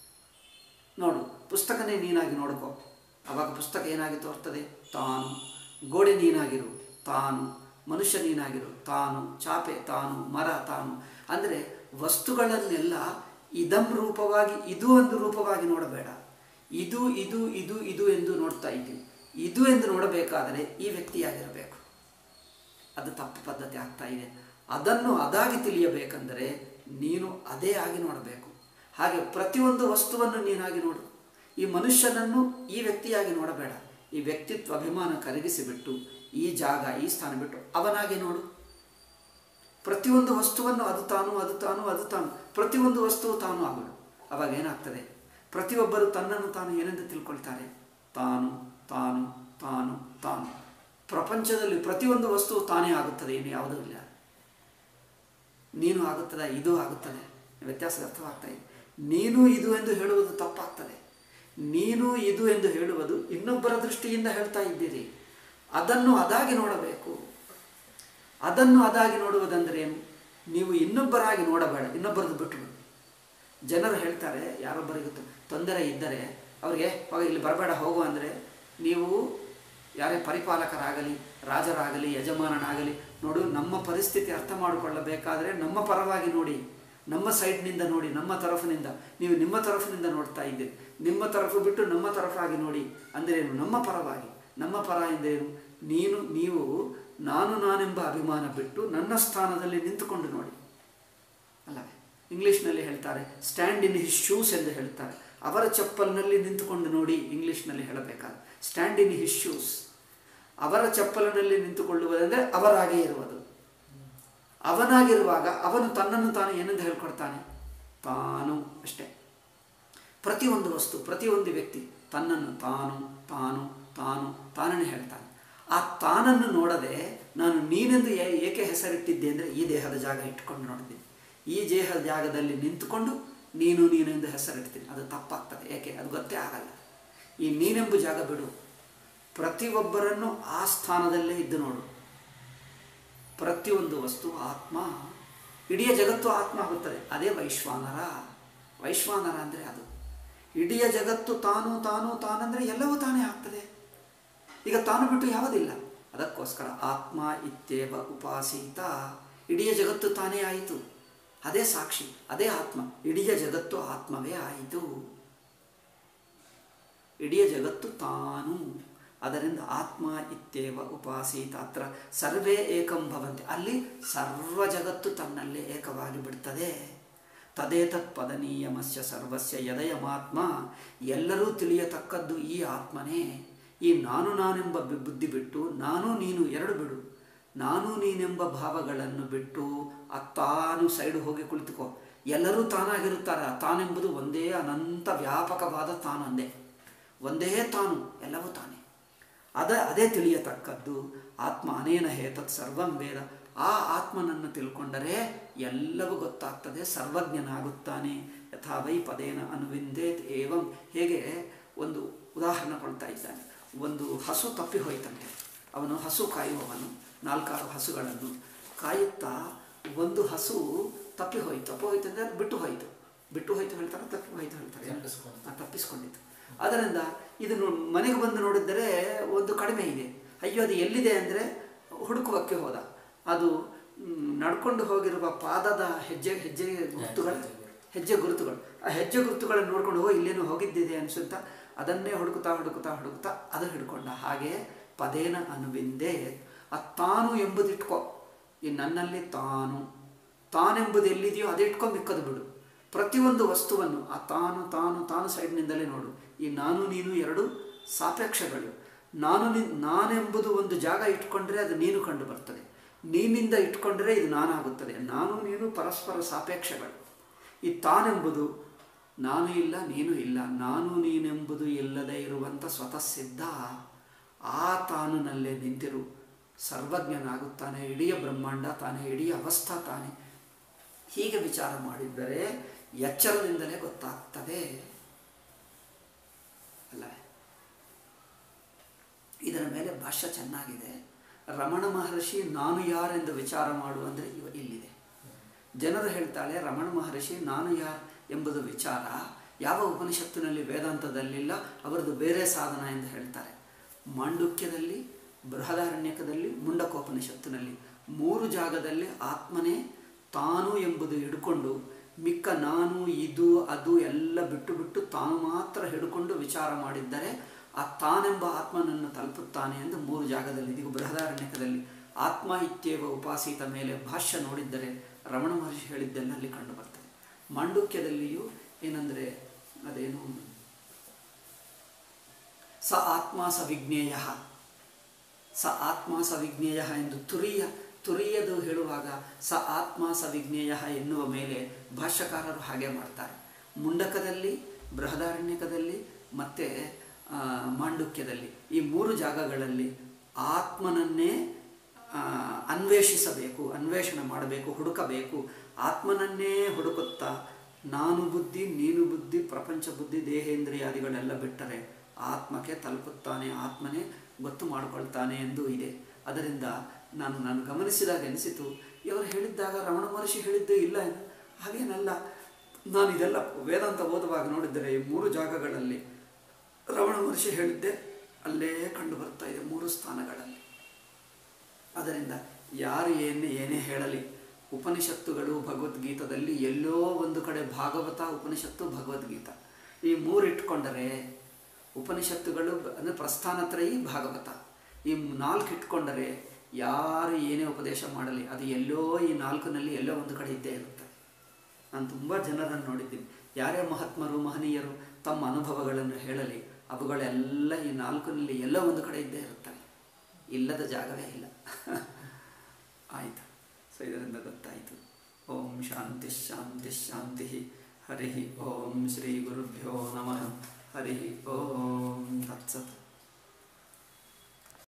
ನೋಡು ಪುಸ್ತಕನೇ ನೀನಾಗಿ ನೋಡ್ಕೋ ಅವಾಗ ಪುಸ್ತಕ ಏನಾಗಿ ತೋರ್ತದೆ ತಾನು ಗೋಡೆ ನೀನಾಗಿರು ತಾನು ಮನುಷ್ಯ ನೀನಾಗಿರು ತಾನು ಚಾಪೆ ತಾನು ಮರ ತಾನು ಅಂದರೆ ವಸ್ತುಗಳನ್ನೆಲ್ಲ ಇದಂ ರೂಪವಾಗಿ ಇದು ಒಂದು ರೂಪವಾಗಿ ನೋಡಬೇಡ ಇದು ಇದು ಇದು ಇದು ಎಂದು ನೋಡ್ತಾ ಇದ್ದೀವಿ ಇದು ಎಂದು ನೋಡಬೇಕಾದರೆ ಈ ವ್ಯಕ್ತಿಯಾಗಿರಬೇಕು ಅದು ತಪ್ಪು ಪದ್ಧತಿ ಆಗ್ತಾ ಇದೆ ಅದನ್ನು ಅದಾಗಿ ತಿಳಿಯಬೇಕೆಂದರೆ ನೀನು ಅದೇ ಆಗಿ ನೋಡಬೇಕು ಹಾಗೆ ಪ್ರತಿಯೊಂದು ವಸ್ತುವನ್ನು ನೀನಾಗಿ ನೋಡು ಈ ಮನುಷ್ಯನನ್ನು ಈ ವ್ಯಕ್ತಿಯಾಗಿ ನೋಡಬೇಡ ಈ ವ್ಯಕ್ತಿತ್ವ ಅಭಿಮಾನ ಕರಗಿಸಿಬಿಟ್ಟು ಈ ಜಾಗ ಈ ಸ್ಥಾನ ಬಿಟ್ಟು ಅವನಾಗಿ ನೋಡು ಪ್ರತಿಯೊಂದು ವಸ್ತುವನ್ನು ಅದು ತಾನು ಅದು ತಾನು ಅದು ತಾನು ಪ್ರತಿಯೊಂದು ವಸ್ತುವು ತಾನು ಆಗುಡು ಅವಾಗ ಏನಾಗ್ತದೆ ಪ್ರತಿಯೊಬ್ಬರು ತನ್ನನ್ನು ತಾನು ಏನೆಂದು ತಿಳ್ಕೊಳ್ತಾರೆ ತಾನು ತಾನು ತಾನು ತಾನು ಪ್ರಪಂಚದಲ್ಲಿ ಪ್ರತಿಯೊಂದು ವಸ್ತುವು ತಾನೇ ಆಗುತ್ತದೆ ಇನ್ನು ಯಾವುದೂ ಇಲ್ಲ ನೀನು ಆಗುತ್ತದೆ ಇದು ಆಗುತ್ತದೆ ವ್ಯತ್ಯಾಸ ಅರ್ಥವಾಗ್ತಾ ಇದೆ ನೀನು ಇದು ಎಂದು ಹೇಳುವುದು ತಪ್ಪಾಗ್ತದೆ ನೀನು ಇದು ಎಂದು ಹೇಳುವುದು ಇನ್ನೊಬ್ಬರ ದೃಷ್ಟಿಯಿಂದ ಹೇಳ್ತಾ ಇದ್ದೀರಿ ಅದನ್ನು ಅದಾಗಿ ನೋಡಬೇಕು ಅದನ್ನು ಅದಾಗಿ ನೋಡುವುದಂದರೆ ಏನು ನೀವು ಇನ್ನೊಬ್ಬರಾಗಿ ನೋಡಬೇಡ ಇನ್ನೊಬ್ಬರದ್ದು ಬಿಟ್ಟು ಜನರು ಹೇಳ್ತಾರೆ ಯಾರೊಬ್ಬರಿಗೂ ತೊಂದರೆ ಇದ್ದರೆ ಅವರಿಗೆ ಹೋಗ ಇಲ್ಲಿ ಬರಬೇಡ ಹೋಗು ಅಂದರೆ ನೀವು ಯಾರೇ ಪರಿಪಾಲಕರಾಗಲಿ ರಾಜರಾಗಲಿ ಯಜಮಾನನಾಗಲಿ ನೋಡು ನಮ್ಮ ಪರಿಸ್ಥಿತಿ ಅರ್ಥ ಮಾಡಿಕೊಳ್ಳಬೇಕಾದ್ರೆ ನಮ್ಮ ಪರವಾಗಿ ನೋಡಿ ನಮ್ಮ ಸೈಡ್ನಿಂದ ನೋಡಿ ನಮ್ಮ ತರಫಿನಿಂದ ನೀವು ನಿಮ್ಮ ತರಫಿನಿಂದ ನೋಡ್ತಾ ಇದ್ದೀರಿ ನಿಮ್ಮ ತರಫು ಬಿಟ್ಟು ನಮ್ಮ ತರಫಾಗಿ ನೋಡಿ ಅಂದ್ರೇನು ನಮ್ಮ ಪರವಾಗಿ ನಮ್ಮ ಪರ ಎಂದೇನು ನೀನು ನೀವು ನಾನು ನಾನೆಂಬ ಅಭಿಮಾನ ಬಿಟ್ಟು ನನ್ನ ಸ್ಥಾನದಲ್ಲಿ ನಿಂತುಕೊಂಡು ನೋಡಿ ಅಲ್ಲವೇ ಇಂಗ್ಲೀಷ್ನಲ್ಲಿ ಹೇಳ್ತಾರೆ ಸ್ಟ್ಯಾಂಡ್ ಇನ್ ಹಿಸ್ ಶೂಸ್ ಎಂದು ಹೇಳ್ತಾರೆ ಅವರ ಚಪ್ಪಲಿನಲ್ಲಿ ನಿಂತುಕೊಂಡು ನೋಡಿ ಇಂಗ್ಲೀಷ್ನಲ್ಲಿ ಹೇಳಬೇಕಾದ ಸ್ಟ್ಯಾಂಡ್ ಇನ್ ಹಿಸ್ ಶೂಸ್ ಅವರ ಚಪ್ಪಲಿನಲ್ಲಿ ನಿಂತುಕೊಳ್ಳುವುದೆಂದರೆ ಅವರಾಗೇ ಇರುವುದು ಅವನಾಗಿರುವಾಗ ಅವನು ತನ್ನನ್ನು ತಾನು ಏನೆಂದು ಹೇಳ್ಕೊಡ್ತಾನೆ ತಾನು ಅಷ್ಟೇ ಪ್ರತಿಯೊಂದು ವಸ್ತು ಪ್ರತಿಯೊಂದು ವ್ಯಕ್ತಿ ತನ್ನನ್ನು ತಾನು ತಾನು ತಾನು ತಾನನ್ನೇ ಹೇಳ್ತಾನೆ ಆ ತಾನನ್ನು ನೋಡದೆ ನಾನು ನೀನೆಂದು ಏ- ಏಕೆ ಹೆಸರಿಟ್ಟಿದ್ದೆ ಅಂದರೆ ಈ ದೇಹದ ಜಾಗ ಇಟ್ಕೊಂಡು ನೋಡಿದ್ದೀನಿ ಈ ದೇಹದ ಜಾಗದಲ್ಲಿ ನಿಂತುಕೊಂಡು ನೀನು ನೀನೆಂದು ಹೆಸರಿಡ್ತೀನಿ ಅದು ತಪ್ಪಾಗ್ತದೆ ಏಕೆ ಅದು ಗೊತ್ತೇ ಆಗಲ್ಲ ಈ ನೀನೆಂಬ ಜಾಗ ಬಿಡು ಪ್ರತಿಯೊಬ್ಬರನ್ನು ಆ ಸ್ಥಾನದಲ್ಲೇ ಇದ್ದು ನೋಡು ಪ್ರತಿಯೊಂದು ವಸ್ತು ಆತ್ಮ ಇಡೀ ಜಗತ್ತು ಆತ್ಮ ಆಗುತ್ತದೆ ಅದೇ ವೈಶ್ವಾನರ ವೈಶ್ವಾನರ ಅಂದರೆ ಅದು ಇಡೀ ಜಗತ್ತು ತಾನು ತಾನು ತಾನಂದರೆ ಎಲ್ಲವೂ ತಾನೇ ಆಗ್ತದೆ ಈಗ ತಾನು ಬಿಟ್ಟು ಯಾವುದಿಲ್ಲ ಅದಕ್ಕೋಸ್ಕರ ಆತ್ಮ ಇತ್ಯೇವ ಉಪಾಸೀತ ಇಡೀ ಜಗತ್ತು ತಾನೇ ಆಯಿತು ಅದೇ ಸಾಕ್ಷಿ ಅದೇ ಆತ್ಮ ಇಡೀ ಜಗತ್ತು ಆತ್ಮವೇ ಆಯಿತು ಇಡೀ ಜಗತ್ತು ತಾನು ಅದರಿಂದ ಆತ್ಮ ಇತ್ಯೇವ ಉಪಾಸೀತ ಅತ್ರ ಸರ್ವೇ ಏಕಂ ಭವಂತಿ ಅಲ್ಲಿ ಸರ್ವ ಜಗತ್ತು ತನ್ನಲ್ಲೇ ಏಕವಾಗಿ ಬಿಡ್ತದೆ ತದೇತತ್ ಪದನೀಯಮಸ್ಯ ಸರ್ವಸ್ಯ ಯದಯಮಾತ್ಮ ಎಲ್ಲರೂ ತಿಳಿಯತಕ್ಕದ್ದು ಈ ಆತ್ಮನೇ ಈ ನಾನು ನಾನೆಂಬ ಬಿ- ಬುದ್ಧಿ ಬಿಟ್ಟು ನಾನು ನೀನು ಎರಡು ಬಿಡು ನಾನು ನೀನೆಂಬ ಭಾವಗಳನ್ನು ಬಿಟ್ಟು ಆ ತಾನು ಸೈಡ್ ಹೋಗಿ ಕುಳಿತುಕೋ ಎಲ್ಲರೂ ತಾನಾಗಿರುತ್ತಾರೆ ಆ ತಾನೆಂಬುದು ಒಂದೇ ಅನಂತ ವ್ಯಾಪಕವಾದ ತಾನೊಂದೇ ಒಂದೇ ತಾನು ಎಲ್ಲವೂ ತಾನೇ ಅದ ಅದೇ ತಿಳಿಯತಕ್ಕದ್ದು ಆತ್ಮ ಅನೇನ ಹೇತತ್ ಸರ್ವಂ ವೇದ ಆ ಆತ್ಮನನ್ನು ತಿಳ್ಕೊಂಡರೆ ಎಲ್ಲವೂ ಗೊತ್ತಾಗ್ತದೆ ಸರ್ವಜ್ಞನಾಗುತ್ತಾನೆ ಯಥಾ ವೈ ಪದೇನ ಅನುವಿಂದೇತ್ ಏವಂ ಹೇಗೆ ಒಂದು ಉದಾಹರಣೆ ಕೊಡ್ತಾ ಇದ್ದಾನೆ ಒಂದು ಹಸು ತಪ್ಪಿ ಹೋಯ್ತಂತೆ ಅವನು ಹಸು ಕಾಯುವವನು ನಾಲ್ಕಾರು ಹಸುಗಳನ್ನು ಕಾಯುತ್ತಾ ಒಂದು ಹಸು ತಪ್ಪಿ ಹೋಯ್ತು ತಪ್ಪಿ ಹೋಯ್ತು ಅಂದರೆ ಅದು ಬಿಟ್ಟು ಹೋಯಿತು ಬಿಟ್ಟು ಹೋಯ್ತು ಹೇಳ್ತಾರೆ ತಪ್ಪಿ ಹೋಯ್ತು ಹೇಳ್ತಾರೆ ತಪ್ಪಿಸ್ಕೊಂಡು. ಆ, ತಪ್ಪಿಸ್ಕೊಂಡಿತ್ತು ಅದರಿಂದ ಇದನ್ನು ಮನೆಗೆ ಬಂದು ನೋಡಿದರೆ ಒಂದು ಕಡಿಮೆ ಇದೆ ಅಯ್ಯೋ ಅದು ಎಲ್ಲಿದೆ ಅಂದರೆ ಹುಡುಕುವಕ್ಕೆ ಹೋದ ಅದು ಮ್, ನಡ್ಕೊಂಡು ಹೋಗಿರುವ ಪಾದದ ಹೆಜ್ಜೆ ಹೆಜ್ಜೆ ಗುರುತುಗಳು ಹೆಜ್ಜೆ ಗುರುತುಗಳು ಆ ಹೆಜ್ಜೆ ಗುರುತುಗಳನ್ನು ನೋಡ್ಕೊಂಡು ಓ ಇಲ್ಲೇನೋ ಹೋಗಿದ್ದಿದೆ ಅನಿಸುತ್ತಾ ಅದನ್ನೇ ಹುಡುಕುತ್ತಾ ಹುಡುಕುತ್ತಾ ಹುಡುಕುತ್ತಾ ಅದು ಹಿಡ್ಕೊಂಡ ಹಾಗೆ ಪದೇನ ಅನುವಿಂದೆ ಆ ತಾನು ಎಂಬುದಿಟ್ಕೋ ಈ ನನ್ನಲ್ಲಿ ತಾನು ತಾನೆಂಬುದು ಎಲ್ಲಿದೆಯೋ ಅದೇ ಇಟ್ಕೊಂಡು ಮಿಕ್ಕದು ಬಿಡು ಪ್ರತಿಯೊಂದು ವಸ್ತುವನ್ನು ಆ ತಾನು ತಾನು ತಾನು ಸೈಡ್ನಿಂದಲೇ ನೋಡು ಈ ನಾನು ನೀನು ಎರಡು ಸಾಪೇಕ್ಷಗಳು ನಾನು ನಿ ನಾನೆಂಬುದು ಒಂದು ಜಾಗ ಇಟ್ಕೊಂಡ್ರೆ ಅದು ನೀನು ಕಂಡು ಬರ್ತದೆ ನೀನಿಂದ ಇಟ್ಕೊಂಡ್ರೆ ಇದು ನಾನಾಗುತ್ತದೆ ನಾನು ನೀನು ಪರಸ್ಪರ ಸಾಪೇಕ್ಷಗಳು ಈ ತಾನೆಂಬುದು ನಾನು ಇಲ್ಲ ನೀನು ಇಲ್ಲ ನಾನು ನೀನೆಂಬುದು ಇಲ್ಲದೆ ಇರುವಂಥ ಸ್ವತಃ ಸಿದ್ಧ ಆ ತಾನುನಲ್ಲೇ ನಿಂತಿರು ಸರ್ವಜ್ಞನಾಗುತ್ತಾನೆ ಇಡೀ ಬ್ರಹ್ಮಾಂಡ ತಾನೇ ಇಡೀ ಅವಸ್ಥಾ ತಾನೇ ಹೀಗೆ ವಿಚಾರ ಮಾಡಿದ್ದರೆ ಎಚ್ಚರದಿಂದಲೇ ಗೊತ್ತಾಗ್ತದೆ ಅಲ್ಲ ಇದರ ಮೇಲೆ ಭಾಷ್ಯ ಚೆನ್ನಾಗಿದೆ ರಮಣ ಮಹರ್ಷಿ ನಾನು ಯಾರೆಂದು ವಿಚಾರ ಮಾಡು ಅಂದರೆ ಇವ ಇಲ್ಲಿದೆ ಜನರು ಹೇಳ್ತಾಳೆ ರಮಣ ಮಹರ್ಷಿ ನಾನು ಯಾರು ಎಂಬುದು ವಿಚಾರ ಯಾವ ಉಪನಿಷತ್ತಿನಲ್ಲಿ ವೇದಾಂತದಲ್ಲಿಲ್ಲ ಅವರದು ಬೇರೆ ಸಾಧನ ಎಂದು ಹೇಳ್ತಾರೆ ಮಾಂಡುಕ್ಯದಲ್ಲಿ ಬೃಹದಾರಣ್ಯಕದಲ್ಲಿ ಮುಂಡಕೋಪನಿಷತ್ತಿನಲ್ಲಿ ಮೂರು ಜಾಗದಲ್ಲಿ ಆತ್ಮನೇ ತಾನು ಎಂಬುದು ಹಿಡ್ಕೊಂಡು ಮಿಕ್ಕ ನಾನು ಇದು ಅದು ಎಲ್ಲ ಬಿಟ್ಟು ಬಿಟ್ಟು ತಾನು ಮಾತ್ರ ಹಿಡ್ಕೊಂಡು ವಿಚಾರ ಮಾಡಿದ್ದರೆ ಆ ತಾನೆಂಬ ಆತ್ಮನನ್ನು ತಲುಪುತ್ತಾನೆ ಎಂದು ಮೂರು ಜಾಗದಲ್ಲಿ ಇದೀಗ ಬೃಹದಾರಣ್ಯಕದಲ್ಲಿ ಆತ್ಮ ಇತ್ಯೇವ ಉಪಾಸಿತ ಮೇಲೆ ಭಾಷ್ಯ ನೋಡಿದ್ದರೆ ರಮಣ ಮಹರ್ಷಿ ಹೇಳಿದ್ದೆಲ್ಲ ಅಲ್ಲಿ ಕಂಡು ಬರ್ತದೆ ಮಾಂಡುಕ್ಯದಲ್ಲಿಯೂ ಏನಂದರೆ ಅದೇನು ಸ ಆತ್ಮ ಸ ವಿಜ್ಞೇಯ ಸ ಆತ್ಮ ಸ ವಿಜ್ಞೇಯ ಎಂದು ತುರಿಯ ತುರಿಯದು ಹೇಳುವಾಗ ಸ ಆತ್ಮ ಸ ವಿಜ್ಞೇಯ ಎನ್ನುವ ಮೇಲೆ ಭಾಷ್ಯಕಾರರು ಹಾಗೆ ಮಾಡ್ತಾರೆ ಮುಂಡಕದಲ್ಲಿ ಬೃಹದಾರಣ್ಯಕದಲ್ಲಿ ಮತ್ತು ಮಾಂಡುಕ್ಯದಲ್ಲಿ ಈ ಮೂರು ಜಾಗಗಳಲ್ಲಿ ಆತ್ಮನನ್ನೇ ಆ, ಅನ್ವೇಷಿಸಬೇಕು ಅನ್ವೇಷಣೆ ಮಾಡಬೇಕು ಹುಡುಕಬೇಕು ಆತ್ಮನನ್ನೇ ಹುಡುಕುತ್ತಾ ನಾನು ಬುದ್ಧಿ ನೀನು ಬುದ್ಧಿ ಪ್ರಪಂಚ ಬುದ್ಧಿ ದೇಹೇಂದ್ರಿಯಾದಿಗಳೆಲ್ಲ ಬಿಟ್ಟರೆ ಆತ್ಮಕ್ಕೆ ತಲುಪುತ್ತಾನೆ ಆತ್ಮನೇ ಗೊತ್ತು ಮಾಡಿಕೊಳ್ತಾನೆ ಎಂದು ಇದೆ ಅದರಿಂದ ನಾನು ನಾನು ಗಮನಿಸಿದಾಗ ಅನಿಸಿತು ಇವರು ಹೇಳಿದ್ದಾಗ ರಮಣ ಮಹರ್ಷಿ ಹೇಳಿದ್ದು ಇಲ್ಲ ಏನು ಹಾಗೇನಲ್ಲ ನಾನು ಇದೆಲ್ಲ ವೇದಾಂತ ಓದುವಾಗ ನೋಡಿದ್ದರೆ ಈ ಮೂರು ಜಾಗಗಳಲ್ಲಿ ರಮಣ ಮಹರ್ಷಿ ಹೇಳಿದ್ದೆ ಅಲ್ಲೇ ಕಂಡು ಬರ್ತಾ ಇದೆ ಮೂರು ಸ್ಥಾನಗಳಲ್ಲಿ ಅದರಿಂದ ಯಾರು ಏನೇ ಏನೇ ಹೇಳಲಿ ಉಪನಿಷತ್ತುಗಳು ಭಗವದ್ಗೀತದಲ್ಲಿ ಎಲ್ಲೋ ಒಂದು ಕಡೆ ಭಾಗವತ ಉಪನಿಷತ್ತು ಭಗವದ್ಗೀತ ಈ ಮೂರು ಇಟ್ಕೊಂಡರೆ ಉಪನಿಷತ್ತುಗಳು ಅಂದರೆ ಪ್ರಸ್ಥಾನತ್ರಯಿ ಭಾಗವತ ಈ ನಾಲ್ಕು ಇಟ್ಕೊಂಡರೆ ಯಾರು ಏನೇ ಉಪದೇಶ ಮಾಡಲಿ ಅದು ಎಲ್ಲೋ ಈ ನಾಲ್ಕನಲ್ಲಿ ಎಲ್ಲೋ ಒಂದು ಕಡೆ ಇದ್ದೇ ಇರುತ್ತೆ ನಾನು ತುಂಬ ಜನರನ್ನು ನೋಡಿದ್ದೀನಿ ಯಾರೇ ಮಹಾತ್ಮರು ಮಹನೀಯರು ತಮ್ಮ ಅನುಭವಗಳನ್ನು ಹೇಳಲಿ ಅವುಗಳೆಲ್ಲ ಈ ನಾಲ್ಕನಲ್ಲಿ ಎಲ್ಲೋ ಒಂದು ಕಡೆ ಇದ್ದೇ ಇರುತ್ತವೆ ಇಲ್ಲದ ಜಾಗವೇ ಇಲ್ಲ ಆಯಿತು ಸೊ ಇದರಿಂದ ಗೊತ್ತಾಯಿತು ಓಂ ಶಾಂತಿ ಶಾಂತಿ ಶಾಂತಿ ಹರಿ ಓಂ ಶ್ರೀ ಗುರುಭ್ಯೋ ನಮಃ ಹರಿ ಓಂ ತತ್ಸತ್